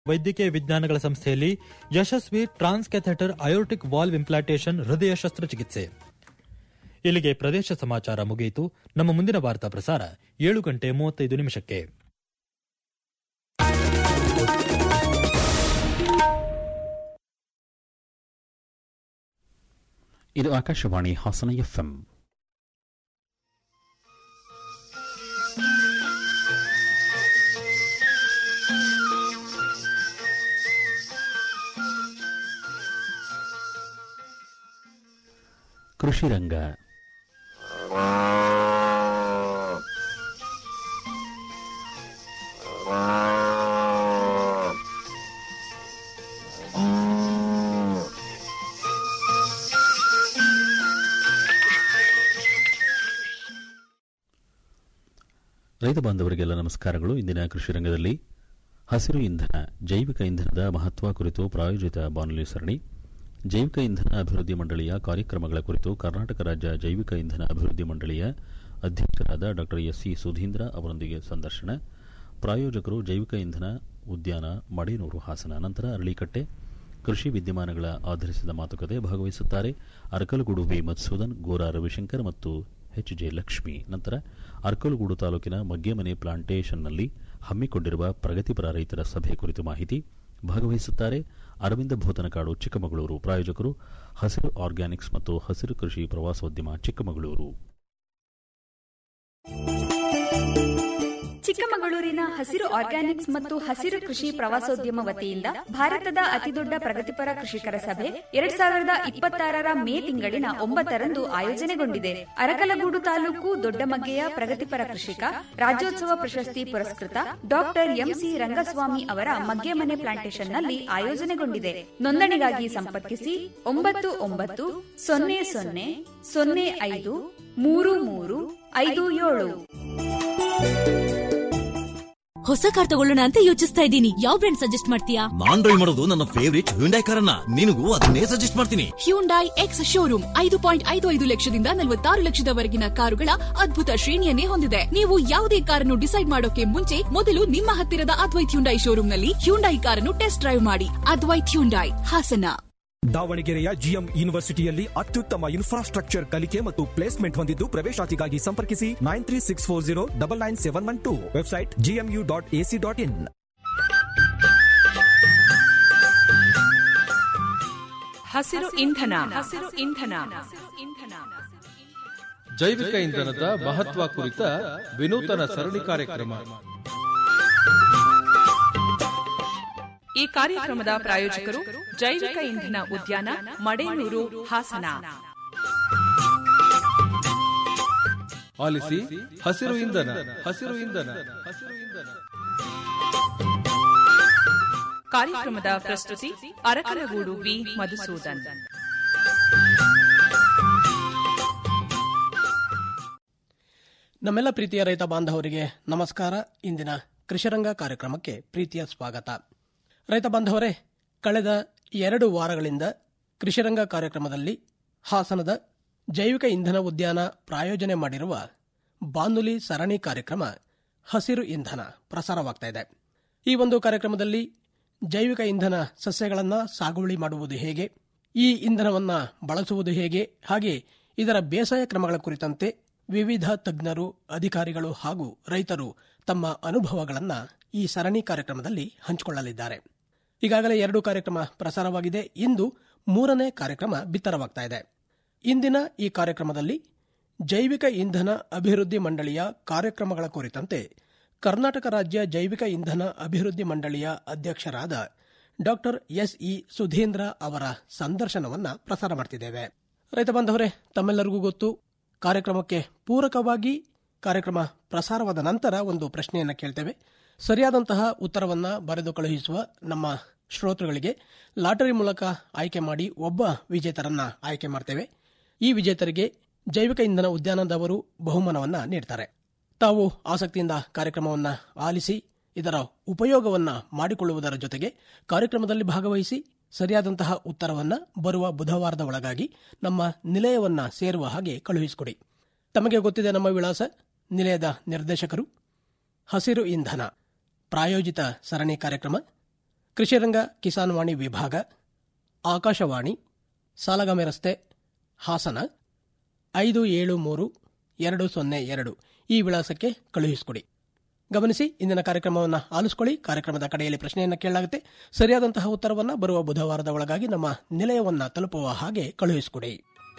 ವೈದ್ಯಕೀಯ ವಿಜ್ಞಾನಗಳ ಸಂಸ್ಥೆಯಲ್ಲಿ ಯಶಸ್ವಿ ಟ್ರಾನ್ಸ್ಕ್ಯಾಥೆಟರ್ ಅಯೋಟಿಕ್ ವಾಲ್ವ್ ಇಂಪ್ಲಾಂಟೇಷನ್ ಹೃದಯ ಶಸ್ತ್ರಚಿಕಿತ್ಸೆ ಇಲ್ಲಿಗೆ ಪ್ರದೇಶ ಸಮಾಚಾರ ಮುಗಿಯಿತು ನಮ್ಮ ಮುಂದಿನ ವಾರ್ತಾ ಪ್ರಸಾರ ಏಳು ಗಂಟೆ ಮೂವತ್ತೈದು ನಿಮಿಷಕ್ಕೆ ಇದು ಆಕಾಶವಾಣಿ ಹಾಸನ ಎಫ್ಎಂ ಕೃಷಿ ರಂಗ ರೈತ ಬಾಂಧವರಿಗೆಲ್ಲ ನಮಸ್ಕಾರಗಳು ಇಂದಿನ ಕೃಷಿ ರಂಗದಲ್ಲಿ ಹಸಿರು ಇಂಧನ ಜೈವಿಕ ಇಂಧನದ ಮಹತ್ವ ಕುರಿತು ಪ್ರಾಯೋಜಿತ ಬಾನುಲಿ ಸರಣಿ ಜೈವಿಕ ಇಂಧನ ಅಭಿವೃದ್ಧಿ ಮಂಡಳಿಯ ಕಾರ್ಯಕ್ರಮಗಳ ಕುರಿತು ಕರ್ನಾಟಕ ರಾಜ್ಯ ಜೈವಿಕ ಇಂಧನ ಅಭಿವೃದ್ಧಿ ಮಂಡಳಿಯ ಅಧ್ಯಕ್ಷರಾದ ಡಾ ಎಸ್ ಸಿ ಸುಧೀಂದ್ರ ಅವರೊಂದಿಗೆ ಸಂದರ್ಶನ ಪ್ರಾಯೋಜಕರು ಜೈವಿಕ ಇಂಧನ ಉದ್ಯಾನ ಮಡೇನೂರು ಹಾಸನ ನಂತರ ಅರಳಿಕಟ್ಟೆ ಕೃಷಿ ವಿದ್ಯಮಾನಗಳ ಆಧರಿಸಿದ ಮಾತುಕತೆ ಭಾಗವಹಿಸುತ್ತಾರೆ ಅರಕಲಗೂಡು ವಿ ಮಧುಸೂದನ್ ಗೋರಾ ರವಿಶಂಕರ್ ಮತ್ತು ಎಚ್ ಜೆ ಲಕ್ಷ್ಮಿ ನಂತರ ಅರ್ಕಲಗೂಡು ತಾಲೂಕಿನ ಮಗ್ಗೆಮನೆ ಪ್ಲಾಂಟೇಷನ್ನಲ್ಲಿ ಹಮ್ಮಿಕೊಂಡಿರುವ ಪ್ರಗತಿಪರ ರೈತರ ಸಭೆ ಕುರಿತು ಮಾಹಿತಿ ಭಾಗವಹಿಸುತ್ತಾರೆ ಅರವಿಂದ ಭೂತನಕಾಡು ಚಿಕ್ಕಮಗಳೂರು ಪ್ರಾಯೋಜಕರು ಹಸಿರು ಆರ್ಗ್ಯಾನಿಕ್ಸ್ ಮತ್ತು ಹಸಿರು ಕೃಷಿ ಪ್ರವಾಸೋದ್ಯಮ ಚಿಕ್ಕಮಗಳೂರು ಚಿಕ್ಕಮಗಳೂರಿನ ಹಸಿರು ಆರ್ಗ್ಯಾನಿಕ್ಸ್ ಮತ್ತು ಹಸಿರು ಕೃಷಿ ಪ್ರವಾಸೋದ್ಯಮ ವತಿಯಿಂದ ಭಾರತದ ಅತಿದೊಡ್ಡ ಪ್ರಗತಿಪರ ಕೃಷಿಕರ ಸಭೆ ಎರಡ್ ಸಾವಿರದ ಇಪ್ಪತ್ತಾರರ ಮೇ ತಿಂಗಳಿನ ಒಂಬತ್ತರಂದು ಆಯೋಜನೆಗೊಂಡಿದೆ ಅರಕಲಗೂಡು ತಾಲೂಕು ದೊಡ್ಡಮಗ್ಗೆಯ ಪ್ರಗತಿಪರ ಕೃಷಿಕ ರಾಜ್ಯೋತ್ಸವ ಪ್ರಶಸ್ತಿ ಪುರಸ್ಕೃತ ಡಾಕ್ಟರ್ ಎಂಸಿ ರಂಗಸ್ವಾಮಿ ಅವರ ಮಗ್ಗೆಮನೆ ಪ್ಲಾಂಟೇಷನ್ನಲ್ಲಿ ಆಯೋಜನೆಗೊಂಡಿದೆ ನೋಂದಣಿಗಾಗಿ ಸಂಪರ್ಕಿಸಿ ಒಂಬತ್ತು ಒಂಬತ್ತು ಸೊನ್ನೆ ಸೊನ್ನೆ ಸೊನ್ನೆ ಐದು ಮೂರು ಮೂರು ಐದು ಏಳು ಹೊಸ ಕಾರ್ ತಗೊಳ್ಳೋಣ ಅಂತ ಯೋಚಿಸ್ತಾ ಇದ್ದೀನಿ ಯಾವ ಬ್ರ್ಯಾಂಡ್ ಸಜೆಸ್ಟ್ ಮಾಡ್ತೀಯಾ ನಾನ್ ಡ್ರೈವ್ ಮಾಡೋದು ನನ್ನ ಫೇವರಿಟ್ ಹ್ಯುಂಡೈ ಕಾರನ್ನ ನಿನಗೂ ಅದನ್ನೇ ಸಜೆಸ್ಟ್ ಮಾಡ್ತೀನಿ ಹ್ಯೂಂಡೈ ಎಕ್ಸ್ ಶೋರೂಮ್ ಐದು ಪಾಯಿಂಟ್ ಐದು ಐದು ಲಕ್ಷದಿಂದ ನಲವತ್ತಾರು ಲಕ್ಷದವರೆಗಿನ ಕಾರುಗಳ ಅದ್ಭುತ ಶ್ರೇಣಿಯನ್ನೇ ಹೊಂದಿದೆ ನೀವು ಯಾವುದೇ ಕಾರನ್ನು ಡಿಸೈಡ್ ಮಾಡೋಕೆ ಮುಂಚೆ ಮೊದಲು ನಿಮ್ಮ ಹತ್ತಿರದ ಅದ್ವೈತ್ ಹ್ಯುಂಡೈ ಶೋರೂಮ್ನಲ್ಲಿ ಹ್ಯುಂಡೈ ಕಾರನ್ನು ಟೆಸ್ಟ್ ಡ್ರೈವ್ ಮಾಡಿ ಅದ್ವೈತ್ ಹ್ಯುಂಡೈ ಹಾಸನ ದಾವಣಗೆರೆಯ ಜಿಎಂ ಯೂನಿವರ್ಸಿಟಿಯಲ್ಲಿ ಅತ್ಯುತ್ತಮ ಇನ್ಫ್ರಾಸ್ಟ್ರಕ್ಚರ್ ಕಲಿಕೆ ಮತ್ತು ಪ್ಲೇಸ್ಮೆಂಟ್ ಹೊಂದಿದ್ದು ಪ್ರವೇಶಾತಿಗಾಗಿ ಸಂಪರ್ಕಿಸಿ nine three six four zero double nine seven one two website GMU dot AC dot in ಹಸಿರು ಇಂಧನ ಹಸಿರು ಇಂಧನ ಇಂಧನ ಜೈವಿಕ ಇಂಧನದ ಮಹತ್ವ ಕುರಿತ ವಿನೂತನ ಸರಣಿ ಕಾರ್ಯಕ್ರಮ ಈ ಕಾರ್ಯಕ್ರಮದ ಪ್ರಾಯೋಜಕರು ಜೈವಿಕ ಇಂಧನ ಉದ್ಯಾನ ಮಡೇನೂರು ಹಾಸನ ಆಲಿಸಿ ಹಸಿರು ಇಂಧನ ಹಸಿರು ಇಂಧನ ಹಸಿರು ಇಂಧನ ಕಾರ್ಯಕ್ರಮದ ಪ್ರಸ್ತುತಿ ಅರಕಲಗೂಡು ವಿ ಮಧುಸೂದನ್ ನಮ್ಮೆಲ್ಲ ಪ್ರೀತಿಯ ರೈತ ಬಾಂಧವರಿಗೆ ನಮಸ್ಕಾರ ಇಂದಿನ ಕೃಷಿರಂಗ ಕಾರ್ಯಕ್ರಮಕ್ಕೆ ಪ್ರೀತಿಯ ಸ್ವಾಗತ ರೈತ ಬಾಂಧವರೇ ಕಳೆದ ಎರಡು ವಾರಗಳಿಂದ ಕೃಷಿರಂಗ ಕಾರ್ಯಕ್ರಮದಲ್ಲಿ ಹಾಸನದ ಜೈವಿಕ ಇಂಧನ ಉದ್ಯಾನ ಪ್ರಾಯೋಜನೆ ಮಾಡಿರುವ ಬಾನುಲಿ ಸರಣಿ ಕಾರ್ಯಕ್ರಮ ಹಸಿರು ಇಂಧನ ಪ್ರಸಾರವಾಗ್ತಾ ಇದೆ ಈ ಒಂದು ಕಾರ್ಯಕ್ರಮದಲ್ಲಿ ಜೈವಿಕ ಇಂಧನ ಸಸ್ಯಗಳನ್ನು ಸಾಗುವಳಿ ಮಾಡುವುದು ಹೇಗೆ ಈ ಇಂಧನವನ್ನು ಬಳಸುವುದು ಹೇಗೆ ಹಾಗೆ ಇದರ ಬೇಸಾಯ ಕ್ರಮಗಳ ಕುರಿತಂತೆ ವಿವಿಧ ತಜ್ಞರು ಅಧಿಕಾರಿಗಳು ಹಾಗೂ ರೈತರು ತಮ್ಮ ಅನುಭವಗಳನ್ನು ಈ ಸರಣಿ ಕಾರ್ಯಕ್ರಮದಲ್ಲಿ ಹಂಚಿಕೊಳ್ಳಲಿದ್ದಾರೆ ಈಗಾಗಲೇ ಎರಡು ಕಾರ್ಯಕ್ರಮ ಪ್ರಸಾರವಾಗಿದೆ ಇಂದು ಮೂರನೇ ಕಾರ್ಯಕ್ರಮ ಬಿತ್ತರವಾಗ್ತಾ ಇದೆ ಇಂದಿನ ಈ ಕಾರ್ಯಕ್ರಮದಲ್ಲಿ ಜೈವಿಕ ಇಂಧನ ಅಭಿವೃದ್ಧಿ ಮಂಡಳಿಯ ಕಾರ್ಯಕ್ರಮಗಳ ಕುರಿತಂತೆ ಕರ್ನಾಟಕ ರಾಜ್ಯ ಜೈವಿಕ ಇಂಧನ ಅಭಿವೃದ್ಧಿ ಮಂಡಳಿಯ ಅಧ್ಯಕ್ಷರಾದ ಡಾಕ್ಟರ್ ಎಸ್ ಇ ಸುಧೀಂದ್ರ ಅವರ ಸಂದರ್ಶನವನ್ನ ಪ್ರಸಾರ ಮಾಡ್ತಿದ್ದೇವೆ ರೈತ ಬಾಂಧವರೇ ತಮ್ಮೆಲ್ಲರಿಗೂ ಗೊತ್ತು ಕಾರ್ಯಕ್ರಮಕ್ಕೆ ಪೂರಕವಾಗಿ ಕಾರ್ಯಕ್ರಮ ಪ್ರಸಾರವಾದ ನಂತರ ಒಂದು ಪ್ರಶ್ನೆಯನ್ನು ಕೇಳ್ತೇವೆ ಸರಿಯಾದಂತಹ ಉತ್ತರವನ್ನ ಬರೆದು ಕಳುಹಿಸುವ ನಮ್ಮ ಶ್ರೋತೃಗಳಿಗೆ ಲಾಟರಿ ಮೂಲಕ ಆಯ್ಕೆ ಮಾಡಿ ಒಬ್ಬ ವಿಜೇತರನ್ನ ಆಯ್ಕೆ ಮಾಡ್ತೇವೆ ಈ ವಿಜೇತರಿಗೆ ಜೈವಿಕ ಇಂಧನ ಉದ್ಯಾನದವರು ಬಹುಮಾನವನ್ನ ನೀಡ್ತಾರೆ ತಾವು ಆಸಕ್ತಿಯಿಂದ ಕಾರ್ಯಕ್ರಮವನ್ನ ಆಲಿಸಿ ಇದರ ಉಪಯೋಗವನ್ನ ಮಾಡಿಕೊಳ್ಳುವುದರ ಜೊತೆಗೆ ಕಾರ್ಯಕ್ರಮದಲ್ಲಿ ಭಾಗವಹಿಸಿ ಸರಿಯಾದಂತಹ ಉತ್ತರವನ್ನ ಬರುವ ಬುಧವಾರದ ಒಳಗಾಗಿ ನಮ್ಮ ನಿಲಯವನ್ನ ಸೇರುವ ಹಾಗೆ ಕಳುಹಿಸಿಕೊಡಿ ತಮಗೆ ಗೊತ್ತಿದೆ ನಮ್ಮ ವಿಳಾಸ ನಿಲಯದ ನಿರ್ದೇಶಕರು ಹಸಿರು ಇಂಧನ ಪ್ರಾಯೋಜಿತ ಸರಣಿ ಕಾರ್ಯಕ್ರಮ ಕೃಷಿರಂಗ ಕಿಸಾನ್ ವಾಣಿ ವಿಭಾಗ ಆಕಾಶವಾಣಿ ಸಾಲಗಾಮೆ ರಸ್ತೆ ಹಾಸನ ಐದು ಏಳು ಮೂರು ಎರಡು ಸೊನ್ನೆ ಎರಡು ಈ ವಿಳಾಸಕ್ಕೆ ಕಳುಹಿಸಿಕೊಡಿ ಗಮನಿಸಿ ಇಂದಿನ ಕಾರ್ಯಕ್ರಮವನ್ನು ಆಲಿಸಿಕೊಳ್ಳಿ ಕಾರ್ಯಕ್ರಮದ ಕಡೆಯಲ್ಲಿ ಪ್ರಶ್ನೆಯನ್ನು ಕೇಳಲಾಗುತ್ತೆ ಸರಿಯಾದಂತಹ ಉತ್ತರವನ್ನು ಬರುವ ಬುಧವಾರದ ಒಳಗಾಗಿ ನಮ್ಮ ನಿಲಯವನ್ನ ತಲುಪುವ ಹಾಗೆ ಕಳುಹಿಸಿಕೊಡಿ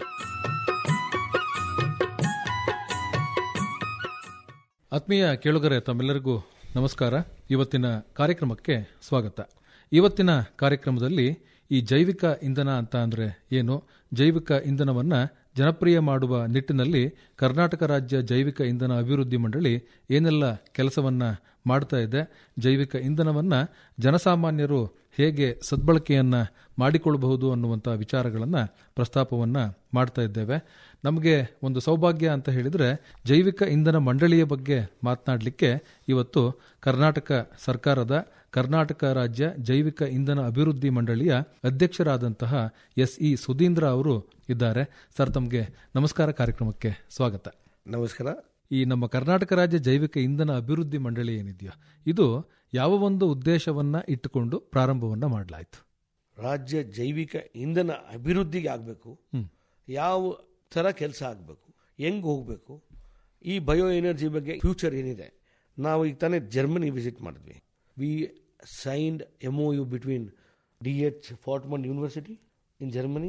ಆತ್ಮೀಯ ಕೇಳುಗರೆ ತಮ್ಮೆಲ್ಲರಿಗೂ ನಮಸ್ಕಾರ ಇವತ್ತಿನ ಕಾರ್ಯಕ್ರಮಕ್ಕೆ ಸ್ವಾಗತ ಇವತ್ತಿನ ಕಾರ್ಯಕ್ರಮದಲ್ಲಿ ಈ ಜೈವಿಕ ಇಂಧನ ಅಂತ ಅಂದ್ರೆ ಏನು ಜೈವಿಕ ಇಂಧನವನ್ನ ಜನಪ್ರಿಯ ಮಾಡುವ ನಿಟ್ಟಿನಲ್ಲಿ ಕರ್ನಾಟಕ ರಾಜ್ಯ ಜೈವಿಕ ಇಂಧನ ಅಭಿವೃದ್ಧಿ ಮಂಡಳಿ ಏನೆಲ್ಲ ಕೆಲಸವನ್ನ ಮಾಡ್ತಾ ಇದೆ ಜೈವಿಕ ಇಂಧನವನ್ನ ಜನಸಾಮಾನ್ಯರು ಹೇಗೆ ಸದ್ಬಳಕೆಯನ್ನ ಮಾಡಿಕೊಳ್ಳಬಹುದು ಅನ್ನುವಂಥ ವಿಚಾರಗಳನ್ನ ಪ್ರಸ್ತಾಪವನ್ನ ಮಾಡ್ತಾ ಇದ್ದೇವೆ ನಮಗೆ ಒಂದು ಸೌಭಾಗ್ಯ ಅಂತ ಹೇಳಿದ್ರೆ ಜೈವಿಕ ಇಂಧನ ಮಂಡಳಿಯ ಬಗ್ಗೆ ಮಾತನಾಡಲಿಕ್ಕೆ ಇವತ್ತು ಕರ್ನಾಟಕ ಸರ್ಕಾರದ ಕರ್ನಾಟಕ ರಾಜ್ಯ ಜೈವಿಕ ಇಂಧನ ಅಭಿವೃದ್ಧಿ ಮಂಡಳಿಯ ಅಧ್ಯಕ್ಷರಾದಂತಹ ಎಸ್ ಇ ಸುಧೀಂದ್ರ ಅವರು ಇದ್ದಾರೆ ಸರ್ ತಮಗೆ ನಮಸ್ಕಾರ ಕಾರ್ಯಕ್ರಮಕ್ಕೆ ಸ್ವಾಗತ ನಮಸ್ಕಾರ ಈ ನಮ್ಮ ಕರ್ನಾಟಕ ರಾಜ್ಯ ಜೈವಿಕ ಇಂಧನ ಅಭಿವೃದ್ಧಿ ಮಂಡಳಿ ಏನಿದೆಯೋ ಇದು ಯಾವ ಒಂದು ಉದ್ದೇಶವನ್ನ ಇಟ್ಟುಕೊಂಡು ಪ್ರಾರಂಭವನ್ನ ಮಾಡಲಾಯಿತು ರಾಜ್ಯ ಜೈವಿಕ ಇಂಧನ ಅಭಿವೃದ್ಧಿಗೆ ಆಗಬೇಕು ಯಾವ ಥರ ಕೆಲಸ ಆಗಬೇಕು ಹೆಂಗೆ ಹೋಗಬೇಕು ಈ ಬಯೋ ಎನರ್ಜಿ ಬಗ್ಗೆ ಫ್ಯೂಚರ್ ಏನಿದೆ ನಾವು ಈಗ ತಾನೇ ಜರ್ಮನಿ ವಿಸಿಟ್ ಮಾಡಿದ್ವಿ we signed M O U between D H Fortmann university in Germany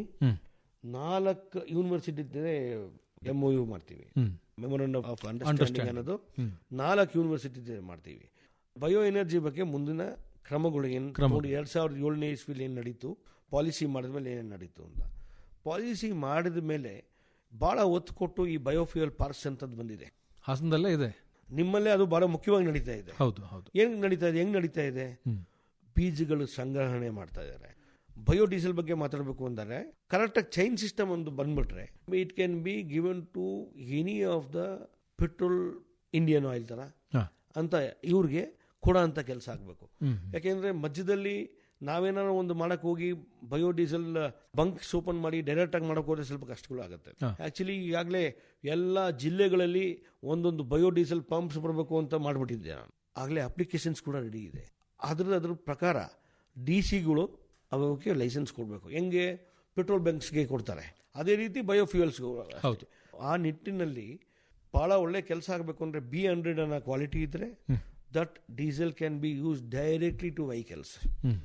ನಾಲ್ಕು ಯೂನಿವರ್ಸಿಟಿ ಎಮ್ ಒ ಯು ಮಾಡ್ತೀವಿ ಮೆಮೊರಂಡಮ್ ಆಫ್ ಅಂಡರ್ಸ್ಟ್ಯಾಂಡಿಂಗ್ ಅನ್ನೋದು ನಾಲ್ಕು ಯೂನಿವರ್ಸಿಟಿ ಮಾಡ್ತೀವಿ ಬಯೋ ಎನರ್ಜಿ ಬಗ್ಗೆ ಮುಂದಿನ ಕ್ರಮಗಳು ಏನು ನೋಡಿ ಎರಡ್ ಸಾವಿರದ ಏಳನೇ ಇಸ್ವಿಲಿ ಏನು ನಡೀತು ಪಾಲಿಸಿ ಮಾಡಿದ್ಮೇಲೆ ಏನೇನು ನಡೀತು ಅಂತ ಪಾಲಿಸಿ ಮಾಡಿದ ಮೇಲೆ ಭಾಳ ಒತ್ತು ಕೊಟ್ಟು ಈ ಬಯೋಫ್ಯೂಯಲ್ ಪಾರ್ಕ್ಸ್ ಅಂತದ್ದು ಬಂದಿದೆ ಹಾಸನದಲ್ಲೇ ಇದೆ ನಿಮ್ಮಲ್ಲೇ ಅದು ಬಹಳ ಮುಖ್ಯವಾಗಿ ನಡೀತಾ ಇದೆ ಹೌದು ಹೌದು ಹೆಂಗ್ ನಡೀತಾ ಇದೆ ಹೆಂಗ್ ನಡೀತಾ ಇದೆ ಬೀಜಗಳು ಸಂಗ್ರಹಣೆ ಮಾಡ್ತಾ ಇದ್ದಾರೆ ಬಯೋಡೀಸೆಲ್ ಬಗ್ಗೆ ಮಾತಾಡಬೇಕು ಅಂದರೆ ಕರೆಕ್ಟಾಗಿ ಚೈನ್ ಸಿಸ್ಟಮ್ ಒಂದು ಬಂದ್ಬಿಟ್ರೆ it can be given to any of the petrol Indian Oil ತರ ಅಂತ ಇವ್ರಿಗೆ ಕೊಡೋ ಅಂತ ಕೆಲಸ ಆಗಬೇಕು ಯಾಕೆಂದ್ರೆ ಮಧ್ಯದಲ್ಲಿ ನಾವೇನಾದ್ರು ಒಂದು ಮಾಡಕ್ ಹೋಗಿ ಬಯೋಡೀಸೆಲ್ ಬಂಕ್ಸ್ ಓಪನ್ ಮಾಡಿ ಡೈರೆಕ್ಟ್ ಆಗಿ ಮಾಡಕ್ ಹೋದ್ರೆ ಸ್ವಲ್ಪ ಕಷ್ಟಗಳು ಆಗುತ್ತೆ ಆಕ್ಚುಲಿ ಈಗಾಗಲೇ ಎಲ್ಲ ಜಿಲ್ಲೆಗಳಲ್ಲಿ ಒಂದೊಂದು ಬಯೋಡೀಸೆಲ್ ಪಂಪ್ಸ್ ಬರಬೇಕು ಅಂತ ಮಾಡ್ಬಿಟ್ಟಿದ್ದೆ ನಾನು ಆಗಲೇ ಅಪ್ಲಿಕೇಶನ್ಸ್ ಕೂಡ ರೆಡಿ ಇದೆ ಅದ್ರ ಅದ್ರ ಪ್ರಕಾರ ಡಿ ಸಿಗಳು ಅವಕ್ಕೆ ಲೈಸೆನ್ಸ್ ಕೊಡಬೇಕು ಹೆಂಗೆ ಪೆಟ್ರೋಲ್ ಬಂಕ್ಸ್ಗೆ ಕೊಡ್ತಾರೆ ಅದೇ ರೀತಿ ಬಯೋಫ್ಯೂಯಲ್ಸ್ ಹೌದು ಆ ನಿಟ್ಟಿನಲ್ಲಿ ಬಹಳ ಒಳ್ಳೆ ಕೆಲಸ ಆಗಬೇಕು ಅಂದ್ರೆ ಬಿ ಹಂಡ್ರೆಡ್ ಅನ್ನೋ ಕ್ವಾಲಿಟಿ ಇದ್ರೆ that diesel can be use directly to vehicles